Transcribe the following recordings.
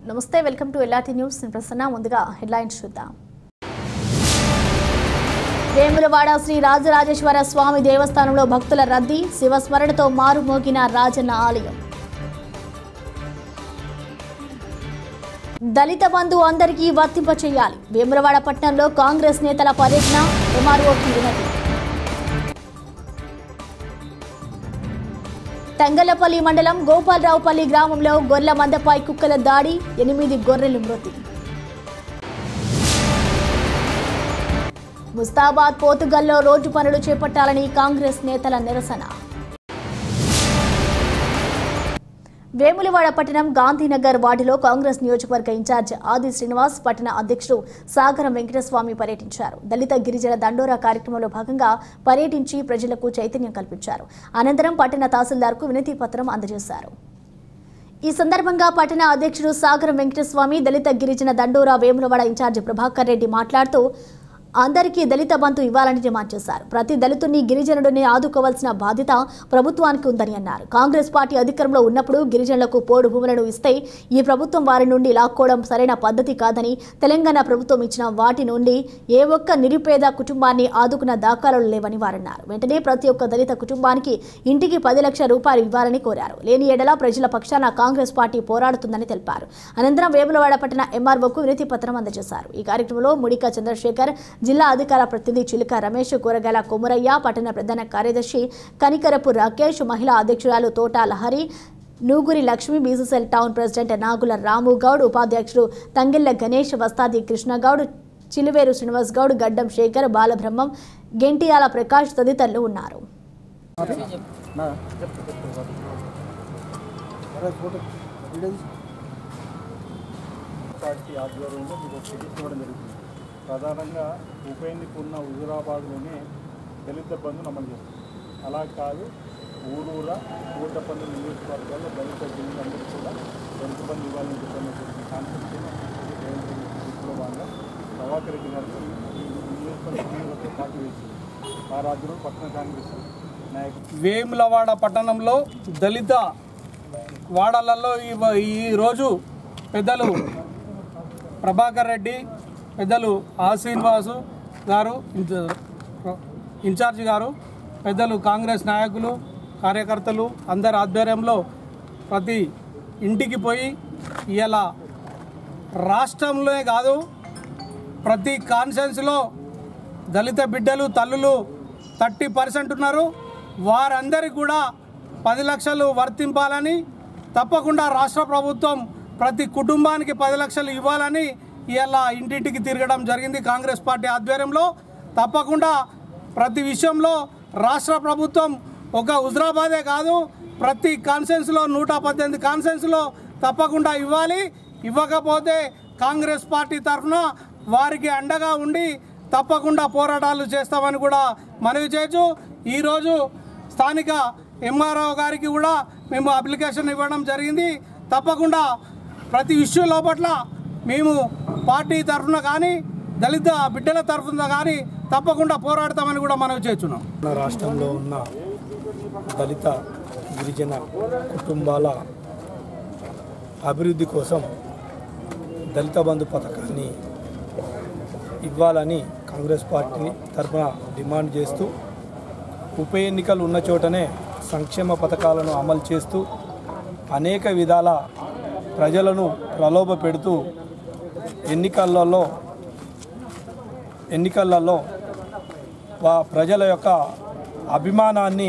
నమస్తే welcome to LRT news నేను ప్రసన్న ముందుగా హెడ్లైన్స్ చూద్దాం వేములవాడ శ్రీ రాజరాజేశ్వర స్వామి దేవస్థానంలో భక్తుల రద్దీ శివస్మరణతో మారుమోగిన రాజన్న ఆలయం దళిత బంధు అందరికీ వర్తింపచేయాలి వేములవాడ పట్టణంలో కాంగ్రెస్ నేతల పర్యటన ఎంఆర్ఓకి వినతి తంగలపల్లి మండలం గోపాలరావుపల్లి గ్రామంలో గొర్రెల మందపై కుక్కల దాడి ఎనిమిది గొర్రెలు మృతి ముస్తాబాద్ పోతుగల్లో రోడ్డు పనులు చేపట్టాలని కాంగ్రెస్ నేతల నిరసన వేములవాడ పట్టణం గాంధీనగర్ వార్డులో కాంగ్రెస్ నియోజకవర్గ ఇన్ఛార్జ్ ఆది శ్రీనివాస్ పట్టణ అధ్యక్షుడు సాగరం వెంకటస్వామి పర్యటించారు దళిత గిరిజన దండోరా కార్యక్రమంలో భాగంగా పర్యటించి ప్రజలకు చైతన్యం కల్పించారు అనంతరం పట్టణ తహసీల్దార్కు వినతి పత్రం అందజేశారు ఈ సందర్భంగా పట్టణ అధ్యక్షుడు సాగరం వెంకటస్వామి దళిత గిరిజన దండోరా వేములవాడ ఇన్ఛార్జ్ ప్రభాకర్ రెడ్డి మాట్లాడుతూ అందరికీ దళిత బంధు ఇవ్వాలని డిమాండ్ చేశారు ప్రతి దళితుడిని గిరిజనుడిని ఆదుకోవాల్సిన బాధ్యత ప్రభుత్వానికి ఉందని అన్నారు కాంగ్రెస్ పార్టీ అధికారంలో ఉన్నప్పుడు గిరిజనులకు పోడు భూములను ఇస్తే ఈ ప్రభుత్వం వారి నుండి లాక్కోవడం సరైన పద్ధతి కాదని తెలంగాణ ప్రభుత్వం ఇచ్చిన వాటి నుండి ఏ ఒక్క నిరుపేద కుటుంబాన్ని ఆదుకున్న దాఖలాలు లేవని వారన్నారు వెంటనే ప్రతి ఒక్క దళిత కుటుంబానికి ఇంటికి పది లక్షల రూపాయలు ఇవ్వాలని కోరారు లేని ఎడల ప్రజల పక్షాన కాంగ్రెస్ పార్టీ పోరాడుతుందని తెలిపారు అనంతరం వేములవాడ పట్టణ ఎంఆర్ఓకు వినతి పత్రం అందజేశారు ఈ కార్యక్రమంలో ముడిక చంద్రశేఖర్ జిల్లా అధికార ప్రతినిధి చిలుక రమేష్ కూరగాయల కొమురయ్య పట్టణ ప్రధాన కార్యదర్శి కనికరపు రాకేష్ మహిళా అధ్యక్షురాలు Thota Lahari Nuguri Lakshmi BCCL town president Nagula Ramu Goud ఉపాధ్యక్షుడు తంగిళ్ల గణేష్ వస్తాది కృష్ణగౌడ్ చిలువేరు శ్రీనివాస్ గౌడ్ గడ్డం శేఖర్ బాలబ్రహ్మం గెంటియాల ప్రకాష్ తదితరులు ఉన్నారు పార్టీ ఆధ్వర్యంలో మీకు ఒక పిటిషన్ ఇవ్వడం జరుగుతుంది ప్రధానంగా ఉప ఎన్నిక ఉన్న హుజురాబాద్లోనే దళిత బంధును అమలు చేస్తుంది అలా కాదు ఊరూరా ఊటపల్లి నియోజకవర్గాల్లో దళిత జిల్లందరూ కూడా దళిత బంధు ఇవ్వాలని చెప్పినటువంటి కాన్సెప్ట్ ఇప్పుడు భాగంగా ప్రభాకర్ రెడ్డి గారు ఈ నియోజకవర్గంలో పార్టీ వేసింది ఆ రాజ్యంలో పట్టణ కాంగ్రెస్ నాయకులు వేములవాడ పట్టణంలో దళిత వాడలలో ఈ- ఈరోజు పెద్దలు ప్రభాకర్ రెడ్డి పెద్దలు ఆ శ్రీనివాసు గారు ఇన్చ- ఇన్ఛార్జ్ గారు పెద్దలు కాంగ్రెస్ నాయకులు కార్యకర్తలు అందరి ఆధ్వర్యంలో ప్రతి ఇంటికి పోయి ఇలా రాష్ట్రంలోనే కాదు ప్రతి కాన్ఫరెన్స్లో దళిత బిడ్డలు తల్లులు థర్టీ పర్సెంట్ ఉన్నారు వారందరికీ కూడా పది లక్షలు వర్తింపాలని తప్పకుండా రాష్ట్ర ప్రభుత్వం ప్రతి కుటుంబానికి పది లక్షలు ఇవ్వాలని ఇలా ఇంటింటికి తిరగడం జరిగింది కాంగ్రెస్ పార్టీ ఆధ్వర్యంలో తప్పకుండా ప్రతి విషయంలో రాష్ట్ర ప్రభుత్వం ఒక హుజరాబాదే కాదు ప్రతి కాన్సెన్స్లో నూట పద్దెనిమిది కాన్సెన్స్లో తప్పకుండా ఇవ్వాలి ఇవ్వకపోతే కాంగ్రెస్ పార్టీ తరఫున వారికి అండగా ఉండి తప్పకుండా పోరాటాలు చేస్తామని కూడా మనవి చేయొచ్చు ఈరోజు స్థానిక ఎంఆర్ఓ గారికి కూడా మేము అప్లికేషన్ ఇవ్వడం జరిగింది తప్పకుండా ప్రతి ఇష్యూ లోపట్ల మేము పార్టీ తరఫున కానీ దళిత బిడ్డల తరఫున కానీ తప్పకుండా పోరాడతామని కూడా మనవి చేస్తున్నాం మన రాష్ట్రంలో ఉన్న దళిత గిరిజన కుటుంబాల అభివృద్ధి కోసం దళిత బంధు పథకాన్ని ఇవ్వాలని కాంగ్రెస్ పార్టీ తరఫున డిమాండ్ చేస్తూ ఉప ఎన్నికలు ఉన్న చోటనే సంక్షేమ పథకాలను అమలు చేస్తూ అనేక విధాల ప్రజలను ప్రలోభ పెడుతూ ఎన్నికలలో ఎన్నికలలో వా ప్రజల యొక్క అభిమానాన్ని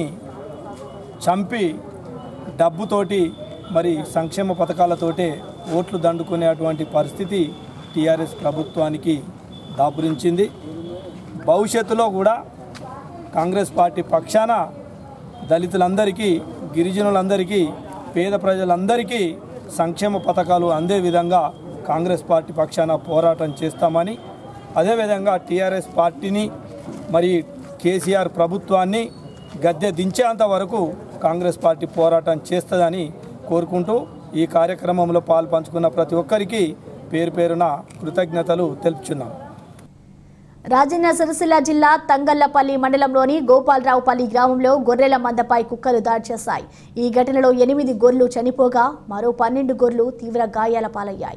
చంపి డబ్బుతోటి మరి సంక్షేమ పథకాలతోటే ఓట్లు దండుకునేటువంటి పరిస్థితి టీఆర్ఎస్ ప్రభుత్వానికి దాపురించింది భవిష్యత్తులో కూడా కాంగ్రెస్ పార్టీ పక్షాన దళితులందరికీ గిరిజనులందరికీ పేద ప్రజలందరికీ సంక్షేమ పథకాలు అందే విధంగా కాంగ్రెస్ పార్టీ పక్షాన పోరాటం చేస్తామని అదేవిధంగా టీఆర్ఎస్ పార్టీని మరి కేసీఆర్ ప్రభుత్వాన్ని గద్దె దించేంత వరకు కాంగ్రెస్ పార్టీ పోరాటం చేస్తుందని కోరుకుంటూ ఈ కార్యక్రమంలో పాలు పంచుకున్న ప్రతి ఒక్కరికి పేరు పేరున కృతజ్ఞతలు తెలుపుచున్నాం రాజన్న సిరిసిల్ల జిల్లా తంగళ్లపల్లి మండలంలోని గోపాలరావుపల్లి గ్రామంలో గొర్రెల మందపై కుక్కలు దాడి చేశాయి ఈ ఘటనలో ఎనిమిది గొర్రెలు చనిపోగా మరో పన్నెండు గొర్రెలు తీవ్ర గాయాల పాలయ్యాయి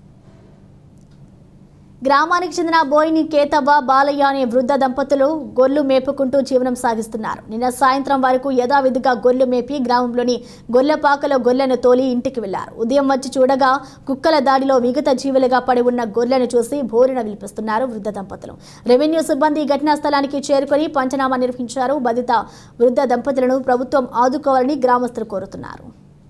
గ్రామానికి చెందిన బోయిని కేతవ్వ బాలయ్య అనే వృద్ధ దంపతులు గొర్రెలు మేపుకుంటూ జీవనం సాగిస్తున్నారు నిన్న సాయంత్రం వరకు యథావిధిగా గొర్రెలు మేపి గ్రామంలోని గొర్రెపాకలో గొర్రెలను తోలి ఇంటికి వెళ్లారు ఉదయం వచ్చి చూడగా కుక్కల దాడిలో విగత జీవులుగా పడి ఉన్న గొర్రెలను చూసి భోరిన విలిపిస్తున్నారు వృద్ధ దంపతులు రెవెన్యూ సిబ్బంది ఘటనా స్థలానికి చేరుకొని పంచనామా నిర్వహించారు బాధిత వృద్ధ దంపతులను ప్రభుత్వం ఆదుకోవాలని గ్రామస్తులు కోరుతున్నారు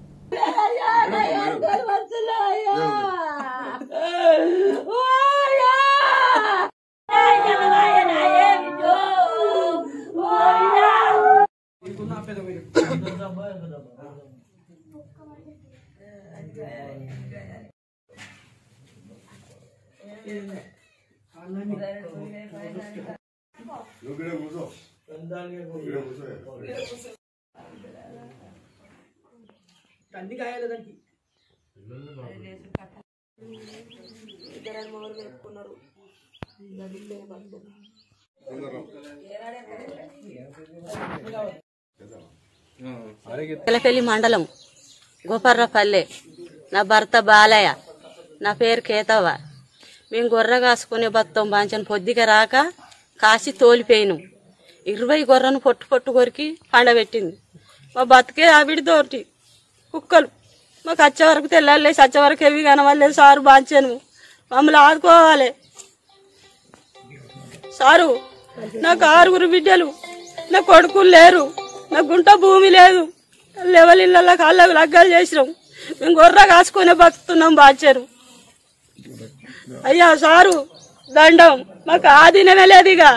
పిల్లపల్లి మండలం గోపర్రపల్లె నా భర్త బాలయ్య నా పేరు కేతవ్వ మేము గొర్రె కాసుకునే బత్తం బాంచని పొద్దుగా రాక కాసి తోలిపోయినాం ఇరవై గొర్రెను పొట్టు పొట్టు కొరికి పండబెట్టింది మా బతికే ఆవిడితోటి కుక్కలు మాకు వచ్చే వరకు తెల్లాలేసి వచ్చే వరకు ఎవి కనవాలేదు సారు బాంచాను మమ్మల్ని ఆదుకోవాలి సారు నాకు ఆరుగురు బిడ్డలు నా కొడుకులు లేరు నా గుంట భూమి లేదు లెవెల్ ఇళ్ళ కాళ్ళకు లగ్గాలు చేసినాం మేము గొర్రె కాసుకునే బతుకుతున్నాం బాచారు అయ్యా సారు దండం మాకు ఆధీనమే లేదు ఇక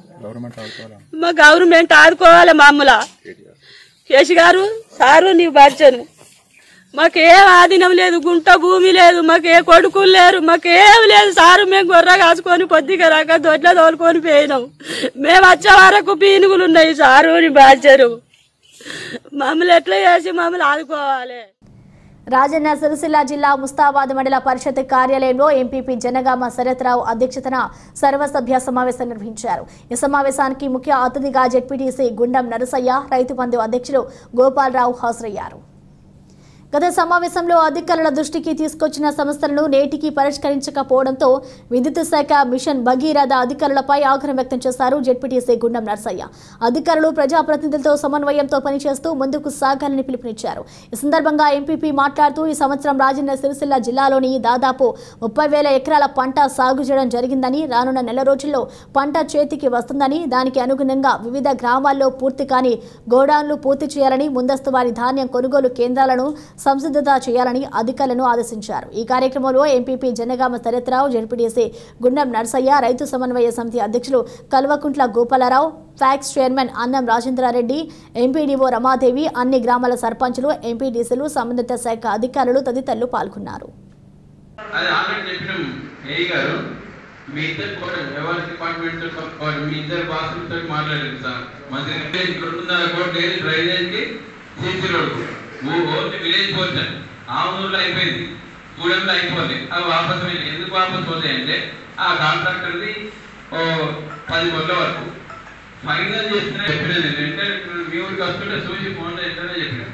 మా గవర్నమెంట్ ఆదుకోవాలి మామూల కేసు గారు సారు నీకు బాచాను మాకేం ఆధీనం లేదు గుంట భూమి లేదు మాకే కొడుకులు లేరు మాకేం లేదు సారు మేము గొర్రె కాసుకొని పొద్దుగా రాక దొడ్ల తోలుకొని పోయినాం మేము వచ్చే వరకు పీనుగులు ఉన్నాయి సారు నీ బాధ్యరు మమ్మల్ని ఎట్లా చేసి మమ్మల్ని ఆదుకోవాలి రాజన్న సిరిసిల్ల జిల్లా ముస్తాబాద్ మండల పరిషత్ కార్యాలయంలో ఎంపీపీ జనగామ శరత్రావు అధ్యక్షతన సర్వసభ్య సమావేశం నిర్వహించారు ఈ సమావేశానికి ముఖ్య అతిథిగా జెడ్పీటీసీ గుండం నరసయ్య రైతు బంధు అధ్యక్షులు గోపాలరావు హాజరయ్యారు గత సమావేశంలో అధికారుల దృష్టికి తీసుకొచ్చిన సమస్యలను నేటికి పరిష్కరించకపోవడంతో విద్యుత్ శాఖ మిషన్ భగీరథ అధికారులపై ఆగ్రహం వ్యక్తం చేశారు జెడ్పీటీసీ గుండం నర్సయ్య అధికారులు ప్రజాప్రతినిధులతో సమన్వయంతో పనిచేస్తూ ముందుకు సాగాలని పిలుపునిచ్చారు ఈ సందర్భంగా ఎంపీపీ మాట్లాడుతూ ఈ సంవత్సరం రాజన్న సిరిసిల్ల జిల్లాలోని దాదాపు ముప్పై వేల ఎకరాల పంట సాగు చేయడం జరిగిందని రానున్న నెల రోజుల్లో పంట చేతికి వస్తుందని దానికి అనుగుణంగా వివిధ గ్రామాల్లో పూర్తి కాని గోడాన్లు పూర్తి చేయాలని ముందస్తు వారి ధాన్యం కొనుగోలు కేంద్రాలను సంసిద్ధత చేయాలని అధికారులను ఆదేశించారు ఈ కార్యక్రమంలో ఎంపీపీ జనగామ శరత్రావు జడ్పీటీసీ గుండం నర్సయ్య రైతు సమన్వయ సమితి అధ్యక్షులు కల్వకుంట్ల గోపాలరావు ఫ్యాక్స్ చైర్మన్ అన్నం రాజేంద్రారెడ్డి ఎంపీడీఓ రమాదేవి అన్ని గ్రామాల సర్పంచులు ఎంపీడీసీలు సంబంధిత శాఖ అధికారులు తదితరులు పాల్గొన్నారు అది ఆల్రెడీ చెప్పినాం ఏఈ గారు మీ ఇద్దరు కూడా ఎవరి డిపార్ట్మెంట్ మీ ఇద్దరు బాసులతో మాట్లాడారు సార్ మంచి విలేజ్ రెండున్నర కోట్లు ఏది డ్రైనేజ్కి CC road only village portion ఆ ఊర్లో అయిపోయింది కూడంలో అయిపోయింది అవి వాపస్ వెళ్ళి ఎందుకు వాపస్ పోతాయంటే ఆ కాంట్రాక్టర్ది ఓ పది కోట్ల వరకు ఫైనల్ చేసిన చెప్పినది అంటే మీ ఊరికి వస్తుంటే చూసి ఫోన్లో ఎంతనే చెప్పిన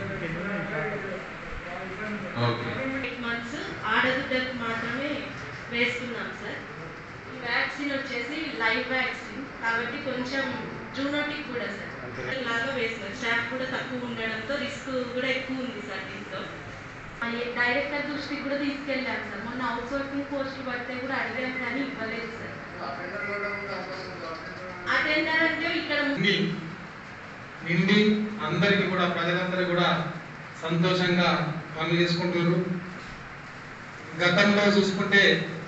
ఓకే ఎయిట్ మంత్స్ ఆడబిడ్డకు మాత్రమే వేస్తున్నాం సార్ ఈ వ్యాక్సిన్ వచ్చేసి లైవ్ వ్యాక్సిన్ కాబట్టి కొంచెం జూనోటిక్ కూడా సార్ లాగా వేస్తున్నారు స్టాఫ్ కూడా తక్కువ ఉండడంతో రిస్క్ కూడా ఎక్కువ ఉంది సార్ దీంతో ఆ ఏ- డైరెక్టర్ దృష్టికి కూడా తీసుకెళ్ళాం సార్ మొన్న అవుట్ సోర్సింగ్ పోస్టులు పడితే కూడా అడిగాం కానీ ఇవ్వలేదు సార్ అటెండర్ అంటే ఇక్కడ నిండి నిండి అందరికి కూడా ప్రజలందరూ కూడా సంతోషంగా పనులు చేసుకుంటున్నారు గతంలో చూసుకుంటే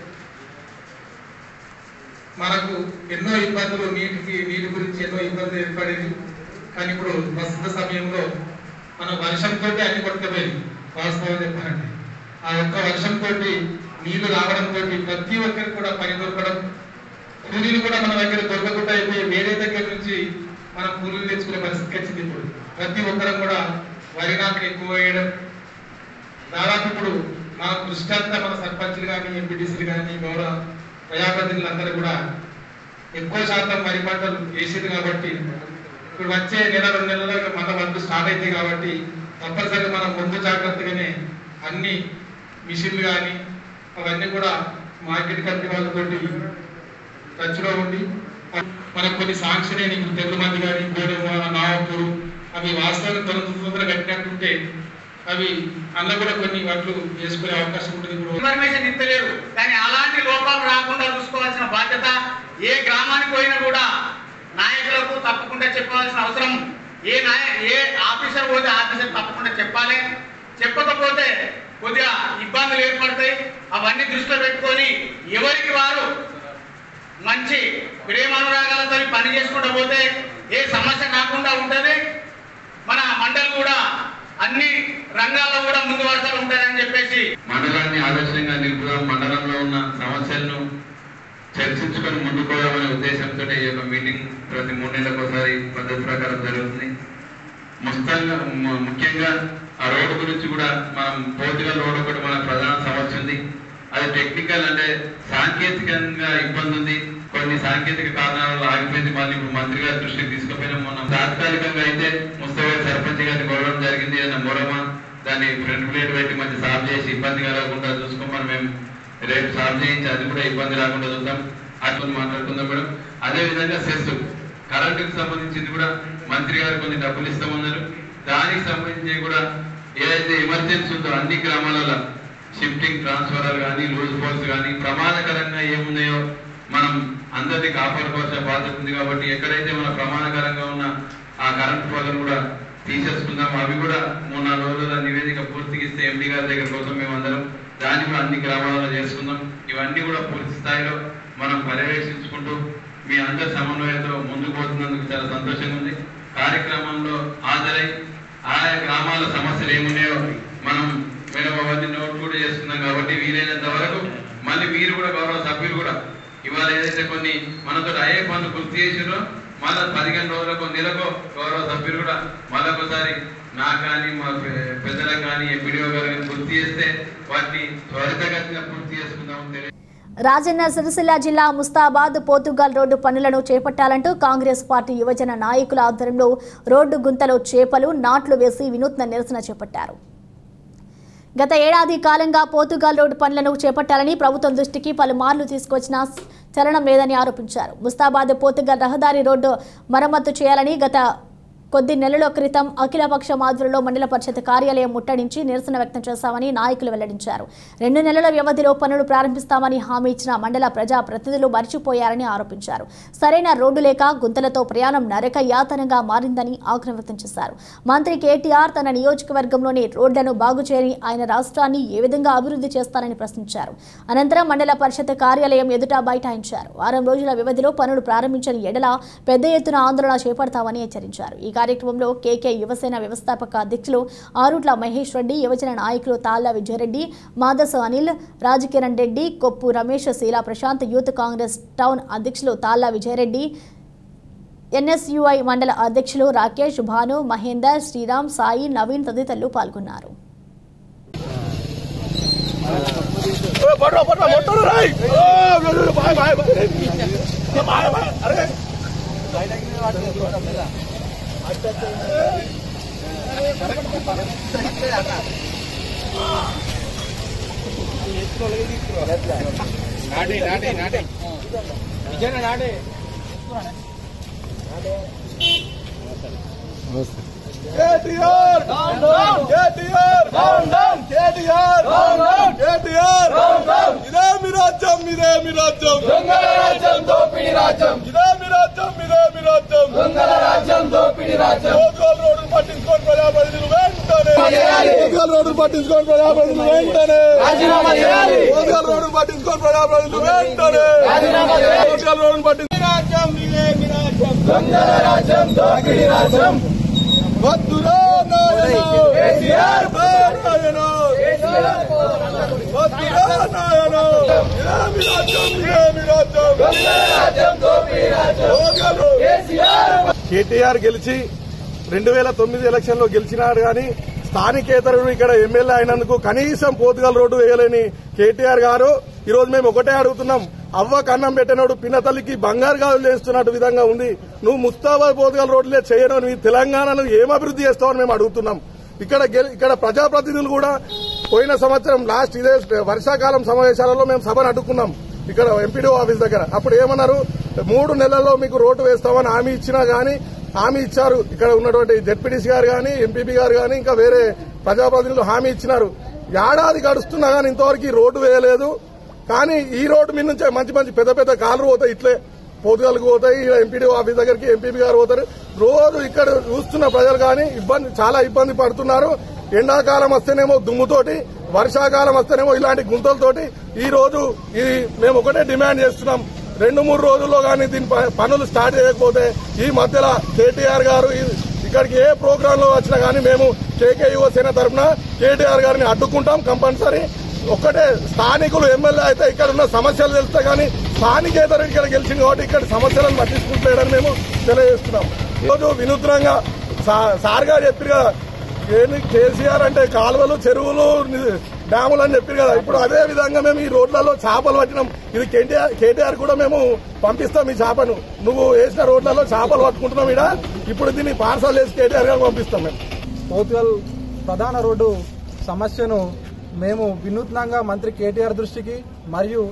మనకు ఎన్నో ఇబ్బందులు నీటికి నీటి గురించి ఎన్నో ఇబ్బందులు ఏర్పడేది కానీ ఇప్పుడు ప్రస్తుత సమయంలో మన వర్షంతో అన్ని కొట్టుకుపోయింది వాస్తవం చెప్పాలంటే ఆ ఒక్క వర్షంతో నీళ్లు రావడంతో ప్రతి ఒక్కరికి కూడా పని దొరకడం కూలీలు కూడా మన దగ్గర దొరకకుండా అయిపోయి వేరే దగ్గర నుంచి మనం కూలీలు తెచ్చుకునే పరిస్థితి వచ్చింది ఇప్పుడు ప్రతి ఒక్కరం కూడా వరి నాట్లు ఎక్కువ వేయడం దాదాపు ఇప్పుడు మన దృష్టి అంతా మన సర్పంచులు కానీ ఎంపీటీసీలు కానీ గౌరవ ప్రజాప్రతినిధులు అందరూ కూడా ఎక్కువ శాతం వరి పంటలు వేసింది కాబట్టి ఇప్పుడు వచ్చే నెల రెండు నెలల్లో ఇక మన వర్క్ స్టార్ట్ అవుతాయి కాబట్టి తప్పనిసరిగా మనం ముందు జాగ్రత్తగానే అన్ని మిషన్లు కానీ అవన్నీ కూడా మార్కెట్ కమిటీ వాళ్ళతోటి టచ్లో ఉండి మనకు కొన్ని శాంక్షన్ అయిన ఇప్పుడు తెల్ల మంది కానీ గోడెమ్మ నావపూరు అవి వాస్తవానికి తొందర తొందర కట్టినట్టుంటే అవి అన్న కూడా కొన్ని వాటిలు వేసుకునే అవకాశం ఉంటుంది ఇప్పుడు ఇన్ఫర్మేషన్ ఇస్తలేరు కానీ అలాంటి లోపాలు రాకుండా చూసుకోవాల్సిన బాధ్యత ఏ గ్రామానికి పోయినా కూడా నాయకులకు తప్పకుండా చెప్పవలసిన అవసరం ఏ నాయ ఏ ఆఫీసర్ పోతే ఆఫీసర్ తప్పకుండా చెప్పాలి చెప్పకపోతే కొద్దిగా ఇబ్బందులు ఏర్పడతాయి అవన్నీ దృష్టిలో పెట్టుకొని ఎవరికి వారు మంచి ప్రేమానురాగాలతో పని చేసుకుంటూ పోతే ఏ సమస్య కాకుండా ఉంటుంది మన మండలి కూడా అన్ని రంగాల్లో కూడా ముందు వరుసలో ఉంటారని చెప్పేసి మండలాన్ని ఆదర్శంగా నిలుపుదాం మండలంలో ఉన్న సమస్యలను చర్చించుకొని ముందుకోవాలనే ఉద్దేశంతో ఈ యొక్క మీటింగ్ ప్రతి మూడు నెలలకు ఒకసారి పద్ధతి ప్రకారం జరుగుతుంది ముఖ్యంగా ము- ముఖ్యంగా ఆ రోడ్డు గురించి కూడా మనం పోర్చుగల్ రోడ్ ఒకటి మన ప్రధాన సమస్య ఉంది అది టెక్నికల్ అంటే సాంకేతికంగా ఇబ్బంది ఉంది కొన్ని సాంకేతిక కారణాల వల్ల ఆగిపోయింది మళ్ళీ ఇప్పుడు మంత్రి గారి దృష్టికి తీసుకుపోయినాం మనం తాత్కాలికంగా అయితే ముస్తఫా సర్పంచ్ గారిని కోరడం జరిగింది ఏదైనా మొరమ దాన్ని ఫ్రంట్ ప్లేట్ పెట్టి మంచి సాల్వ్ చేసి ఇబ్బంది కలగకుండా చూసుకోమని మేము రేపు సాల్వ్ చేయించి అది కూడా ఇబ్బంది రాకుండా చూద్దాం అట్లా మాట్లాడుకుందాం మేడం అదే విధంగా సెస్ కరెంటుకు సంబంధించింది కూడా మంత్రి గారు కొన్ని డబ్బులు ఇస్తామన్నారు దానికి సంబంధించి కూడా ఏదైతే ఎమర్జెన్సీ ఉందో అన్ని గ్రామాలలో షిఫ్టింగ్ ట్రాన్స్ఫర్ కానీ లూజ్ ఫోర్స్ కానీ ప్రమాదకరంగా ఏమున్నాయో మనం అందరినీ కాపాడుకోవాల్సిన బాధ్యత ఉంది కాబట్టి ఎక్కడైతే మన ప్రమాదకరంగా ఉన్న ఆ కరెంట్ పోలను కూడా తీసేసుకుందాం అవి కూడా మూడు నాలుగు రోజుల నివేదిక పూర్తిగా ఇస్తే ఎండి గారి దగ్గర కోసం మేము అందరం దాన్ని కూడా అన్ని గ్రామాలలో చేసుకుందాం ఇవన్నీ కూడా పూర్తి స్థాయిలో మనం పర్యవేక్షించుకుంటూ మీ అందరి సమన్వయంతో ముందుకు పోతున్నందుకు చాలా సంతోషంగా ఉంది కార్యక్రమంలో హాజరై ఆయా గ్రామాల సమస్యలు ఏమున్నాయో మనం మేడం అవన్నీ నోట్ కూడా చేస్తున్నాం కాబట్టి వీలైనంత వరకు మళ్ళీ మీరు కూడా గౌరవ సభ్యులు కూడా ఇవాళ ఏదైతే కొన్ని మనతో అయ్యే పనులు గుర్తు చేసిరో మళ్ళీ పదిహేను రోజులకు నెలకు గౌరవ సభ్యులు కూడా మళ్ళొకసారి నాకు కానీ మా పె- పెద్దలకు కానీ ఎంపీడీఓ గారు కానీ గుర్తు చేస్తే వాటిని త్వరితగతిన పూర్తి చేసుకుందామని తెలియ రాజన్న సిరిసిల్ల జిల్లా ముస్తాబాద్ పోతుగల్ రోడ్డు పనులను చేపట్టాలంటూ కాంగ్రెస్ పార్టీ యువజన నాయకుల ఆధ్వర్యంలో రోడ్డు గుంతలో చేపలు నాట్లు వేసి వినూత్న నిరసన చేపట్టారు గత ఏడాది కాలంగా పోతుగాల్ రోడ్డు పనులను చేపట్టాలని ప్రభుత్వం దృష్టికి పలుమార్లు తీసుకొచ్చిన చలనం లేదని ఆరోపించారు ముస్తాబాద్ పోతుగల్ రహదారి రోడ్డు మరమ్మతు చేయాలని గత కొద్ది నెలల క్రితం అఖిలపక్ష మాధురిలో మండల పరిషత్ కార్యాలయం ముట్టడించి నిరసన వ్యక్తం చేశామని నాయకులు వెల్లడించారు రెండు నెలల వ్యవధిలో పనులు ప్రారంభిస్తామని హామీ ఇచ్చిన మండల ప్రజా ప్రతినిధులు మర్చిపోయారని ఆరోపించారు సరైన రోడ్డు లేక గుంతలతో ప్రయాణం నరక యాతనగా మారిందని ఆగ్రహం వ్యక్తం చేశారు మంత్రి కేటీఆర్ తన నియోజకవర్గంలోని రోడ్లను బాగు చేయని ఆయన రాష్ట్రాన్ని ఏ విధంగా అభివృద్ధి చేస్తారని ప్రశ్నించారు అనంతరం మండల పరిషత్ కార్యాలయం ఎదుట బైఠాయించారు వారం రోజుల వ్యవధిలో పనులు ప్రారంభించని ఎడల పెద్ద ఎత్తున ఆందోళన చేపడతామని హెచ్చరించారు ఈ కార్యక్రమంలో కేకే యువసేన వ్యవస్థాపక అధ్యక్షులు ఆరుట్ల మహేష్ రెడ్డి యువజన నాయకులు తాళ్ల విజయరెడ్డి మాదస్ అనిల్ రాజకిరణ్ రెడ్డి కొప్పు రమేష్ శీలా ప్రశాంత్ యూత్ కాంగ్రెస్ టౌన్ అధ్యక్షులు తాళ్ల విజయరెడ్డి ఎన్ఎస్యుఐ మండల అధ్యక్షులు రాకేష్ భాను మహేందర్ శ్రీరామ్ సాయి నవీన్ తదితరులు పాల్గొన్నారు కేటీఆర్ కేటీఆర్ కేటీఆర్ కేటీఆర్ ఇదే మీ రాజ్యం ఇదే మీ రాజ్యం దొంగల రాజ్యం దోపిడి రాజ్యం ఇదే మీ రాజ్యం ఇదే మీ రాజ్యం దొంగల రాజ్యం దోపిడి రాజ్యం కోతుగోలు రోడ్డు పట్టించుకొని ప్రజాప్రతినిధులు వెంటనే కోతుగోలు రోడ్డు పట్టించుకొని ప్రజాప్రతినిధులు వెంటనే కోతుగోలు రోడ్డు పట్టించుకొని ప్రజాప్రతినిధులు వెంటనే కోతుగోలు రోడ్డు పట్టించుకొని రాజ్యం ఇదే మీ రాజ్యం దొంగల రాజ్యం దోపిడి రాజ్యం వద్దురా నాయన కేసీఆర్ నాయన వద్దురా నాయన ఇదేమి రాజ్యం ఇదేమి రాజ్యం కేటీఆర్ గెలిచి రెండు వేల తొమ్మిది ఎలక్షన్ లో గెలిచినాడు కానీ స్థానికేతరుడు ఇక్కడ ఎమ్మెల్యే అయినందుకు కనీసం పోతుగల్ రోడ్డు వేయలేని కేటీఆర్ గారు ఈ రోజు మేము ఒకటే అడుగుతున్నాం అవ్వకు అన్నం పెట్టినోడు పిన్నతల్లికి బంగారు గాజులు చేస్తున్నట్టు విధంగా ఉంది నువ్వు ముస్తాబాద్ పోతుగల రోడ్లే చేయను నీ తెలంగాణను ఏం అభివృద్ధి చేస్తావని మేము అడుగుతున్నాం ఇక్కడ గెలి- ఇక్కడ ప్రజాప్రతినిధులు కూడా పోయిన సంవత్సరం లాస్ట్ ఇదే వర్షాకాలం సమావేశాలలో మేము సభను అడ్డుకున్నాం ఇక్కడ ఎంపీడీ ఆఫీస్ దగ్గర అప్పుడు ఏమన్నారు మూడు నెలల్లో మీకు రోడ్డు వేస్తామని హామీ ఇచ్చినా గానీ హామీ ఇచ్చారు ఇక్కడ ఉన్నటువంటి జెడ్పీటీసీ గారు గానీ ఎంపీపీ గారు గానీ ఇంకా వేరే ప్రజాప్రతినిధులు హామీ ఇచ్చినారు ఏడాది గడుస్తున్నా గానీ ఇంతవరకు ఈ రోడ్డు వేయలేదు కానీ ఈ రోడ్డు మీద నుంచే మంచి మంచి పెద్ద పెద్ద కార్లు పోతాయి ఇట్లే పోతుగలకు పోతాయి ఎంపీడీ ఆఫీస్ దగ్గరికి ఎంపీపీ గారు పోతారు రోజు ఇక్కడ చూస్తున్న ప్రజలు కానీ ఇబ్బంది చాలా ఇబ్బంది పడుతున్నారు ఎండాకాలం వస్తేనేమో దుమ్ముతోటి వర్షాకాలం వస్తేనేమో ఇలాంటి గుంతలతోటి ఈ రోజు ఇది మేము ఒకటే డిమాండ్ చేస్తున్నాం రెండు మూడు రోజుల్లో కానీ దీని ప- పనులు స్టార్ట్ చేయకపోతే ఈ మధ్యలో కేటీఆర్ గారు ఈ- ఇక్కడికి ఏ ప్రోగ్రామ్ లో వచ్చినా కానీ మేము కేకే యువసేన తరఫున కేటీఆర్ గారిని అడ్డుకుంటాం కంపల్సరీ ఒక్కటే స్థానికులు ఎమ్మెల్యే అయితే ఇక్కడ ఉన్న సమస్యలు తెలుస్తాయి కానీ స్థానికేతరు ఇక్కడ గెలిచింది కాబట్టి ఇక్కడ సమస్యలను పట్టించుకుంటలేడని మేము తెలియజేస్తున్నాం ఈరోజు వినూత్నంగా సా- సార్ గారు చెప్పారు కదా ఏంది కేసీఆర్ అంటే కాలువలు చెరువులు ని- డ్యాములు అని చెప్పారు కదా ఇప్పుడు అదే విధంగా మేము ఈ రోడ్లలో చేపలు పట్టినాం ఇది కేటీఆర్ కేటీఆర్ కూడా మేము పంపిస్తాం ఈ చేపను నువ్వు వేసిన రోడ్లలో చేపలు పట్టుకుంటున్నాం ఇడ ఇప్పుడు దీన్ని పార్సల్ వేసి కేటీఆర్ గారు పంపిస్తాం మేము పోతుగల్ ప్రధాన రోడ్డు సమస్యను మేము వినూత్నంగా మంత్రి కేటీఆర్ దృష్టికి మరియు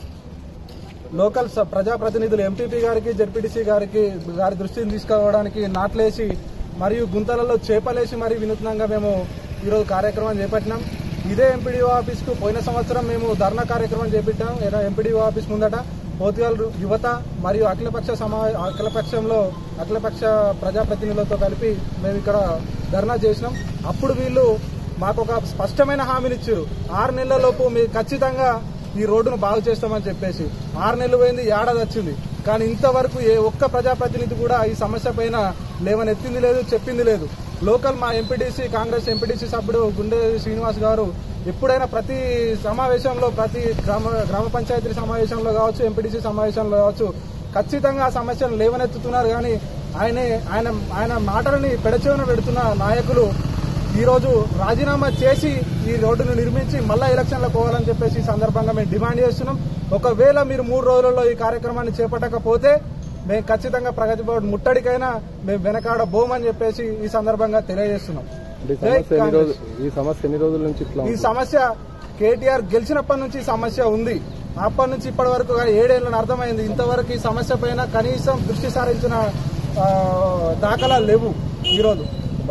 లోకల్ స- ప్రజాప్రతినిధులు ఎంపీపీ గారికి జెడ్పీటీసీ గారికి గారి దృష్టిని తీసుకురావడానికి నాట్లేసి మరియు గుంతలలో చేపలేసి మరి వినూత్నంగా మేము ఈరోజు కార్యక్రమం చేపట్టినాం ఇదే ఎంపీడీఓ ఆఫీస్కు పోయిన సంవత్సరం మేము ధర్నా కార్యక్రమం చేపట్టాం ఎంపీడీఓ ఆఫీస్ ముందట పోతుగల్ యువత మరియు అఖిలపక్ష సమా అఖిలపక్షంలో అఖిలపక్ష ప్రజాప్రతినిధులతో కలిపి మేము ఇక్కడ ధర్నా చేసినాం అప్పుడు వీళ్ళు మాకు ఒక స్పష్టమైన హామీని ఇచ్చారు ఆరు నెలల లోపు మీరు ఖచ్చితంగా ఈ రోడ్డును బాగు చేస్తామని చెప్పేసి ఆరు నెలలు పోయింది ఏడాది వచ్చింది కానీ ఇంతవరకు ఏ ఒక్క ప్రజాప్రతినిధి కూడా ఈ సమస్య పైన లేవనెత్తింది లేదు చెప్పింది లేదు లోకల్ మా ఎంపీటీసీ కాంగ్రెస్ ఎంపీటీసీ సభ్యుడు గుండె శ్రీనివాస్ గారు ఎప్పుడైనా ప్రతి సమావేశంలో ప్రతి గ్రామ గ్రామ పంచాయతీ సమావేశంలో కావచ్చు ఎంపీటీసీ సమావేశంలో కావచ్చు ఖచ్చితంగా ఆ సమస్యను లేవనెత్తుతున్నారు కానీ ఆయన ఆయన ఆయన మాటలని పెడచెవిన పెడుతున్న నాయకులు ఈ రోజు రాజీనామా చేసి ఈ రోడ్డును నిర్మించి మళ్ళా ఎలక్షన్లకు పోవాలని చెప్పేసి ఈ సందర్భంగా మేము డిమాండ్ చేస్తున్నాం ఒకవేళ మీరు మూడు రోజులలో ఈ కార్యక్రమాన్ని చేపట్టకపోతే మేము ఖచ్చితంగా ప్రగతి భవన్ ముట్టడికైనా మేము వెనకాడ బోమని చెప్పేసి ఈ సందర్భంగా తెలియజేస్తున్నాం జై కాంగ్రెస్. ఈ సమస్య ఎన్ని రోజుల నుంచి ఇట్లా ఈ సమస్య కేటీఆర్ గెలిచినప్పటి నుంచి ఈ సమస్య ఉంది అప్పటి నుంచి ఇప్పటి వరకు కానీ ఏడేళ్ళని అర్థమైంది ఇంతవరకు ఈ సమస్య పైన కనీసం దృష్టి సారించిన ఆ, దాఖలాలు లేవు ఈరోజు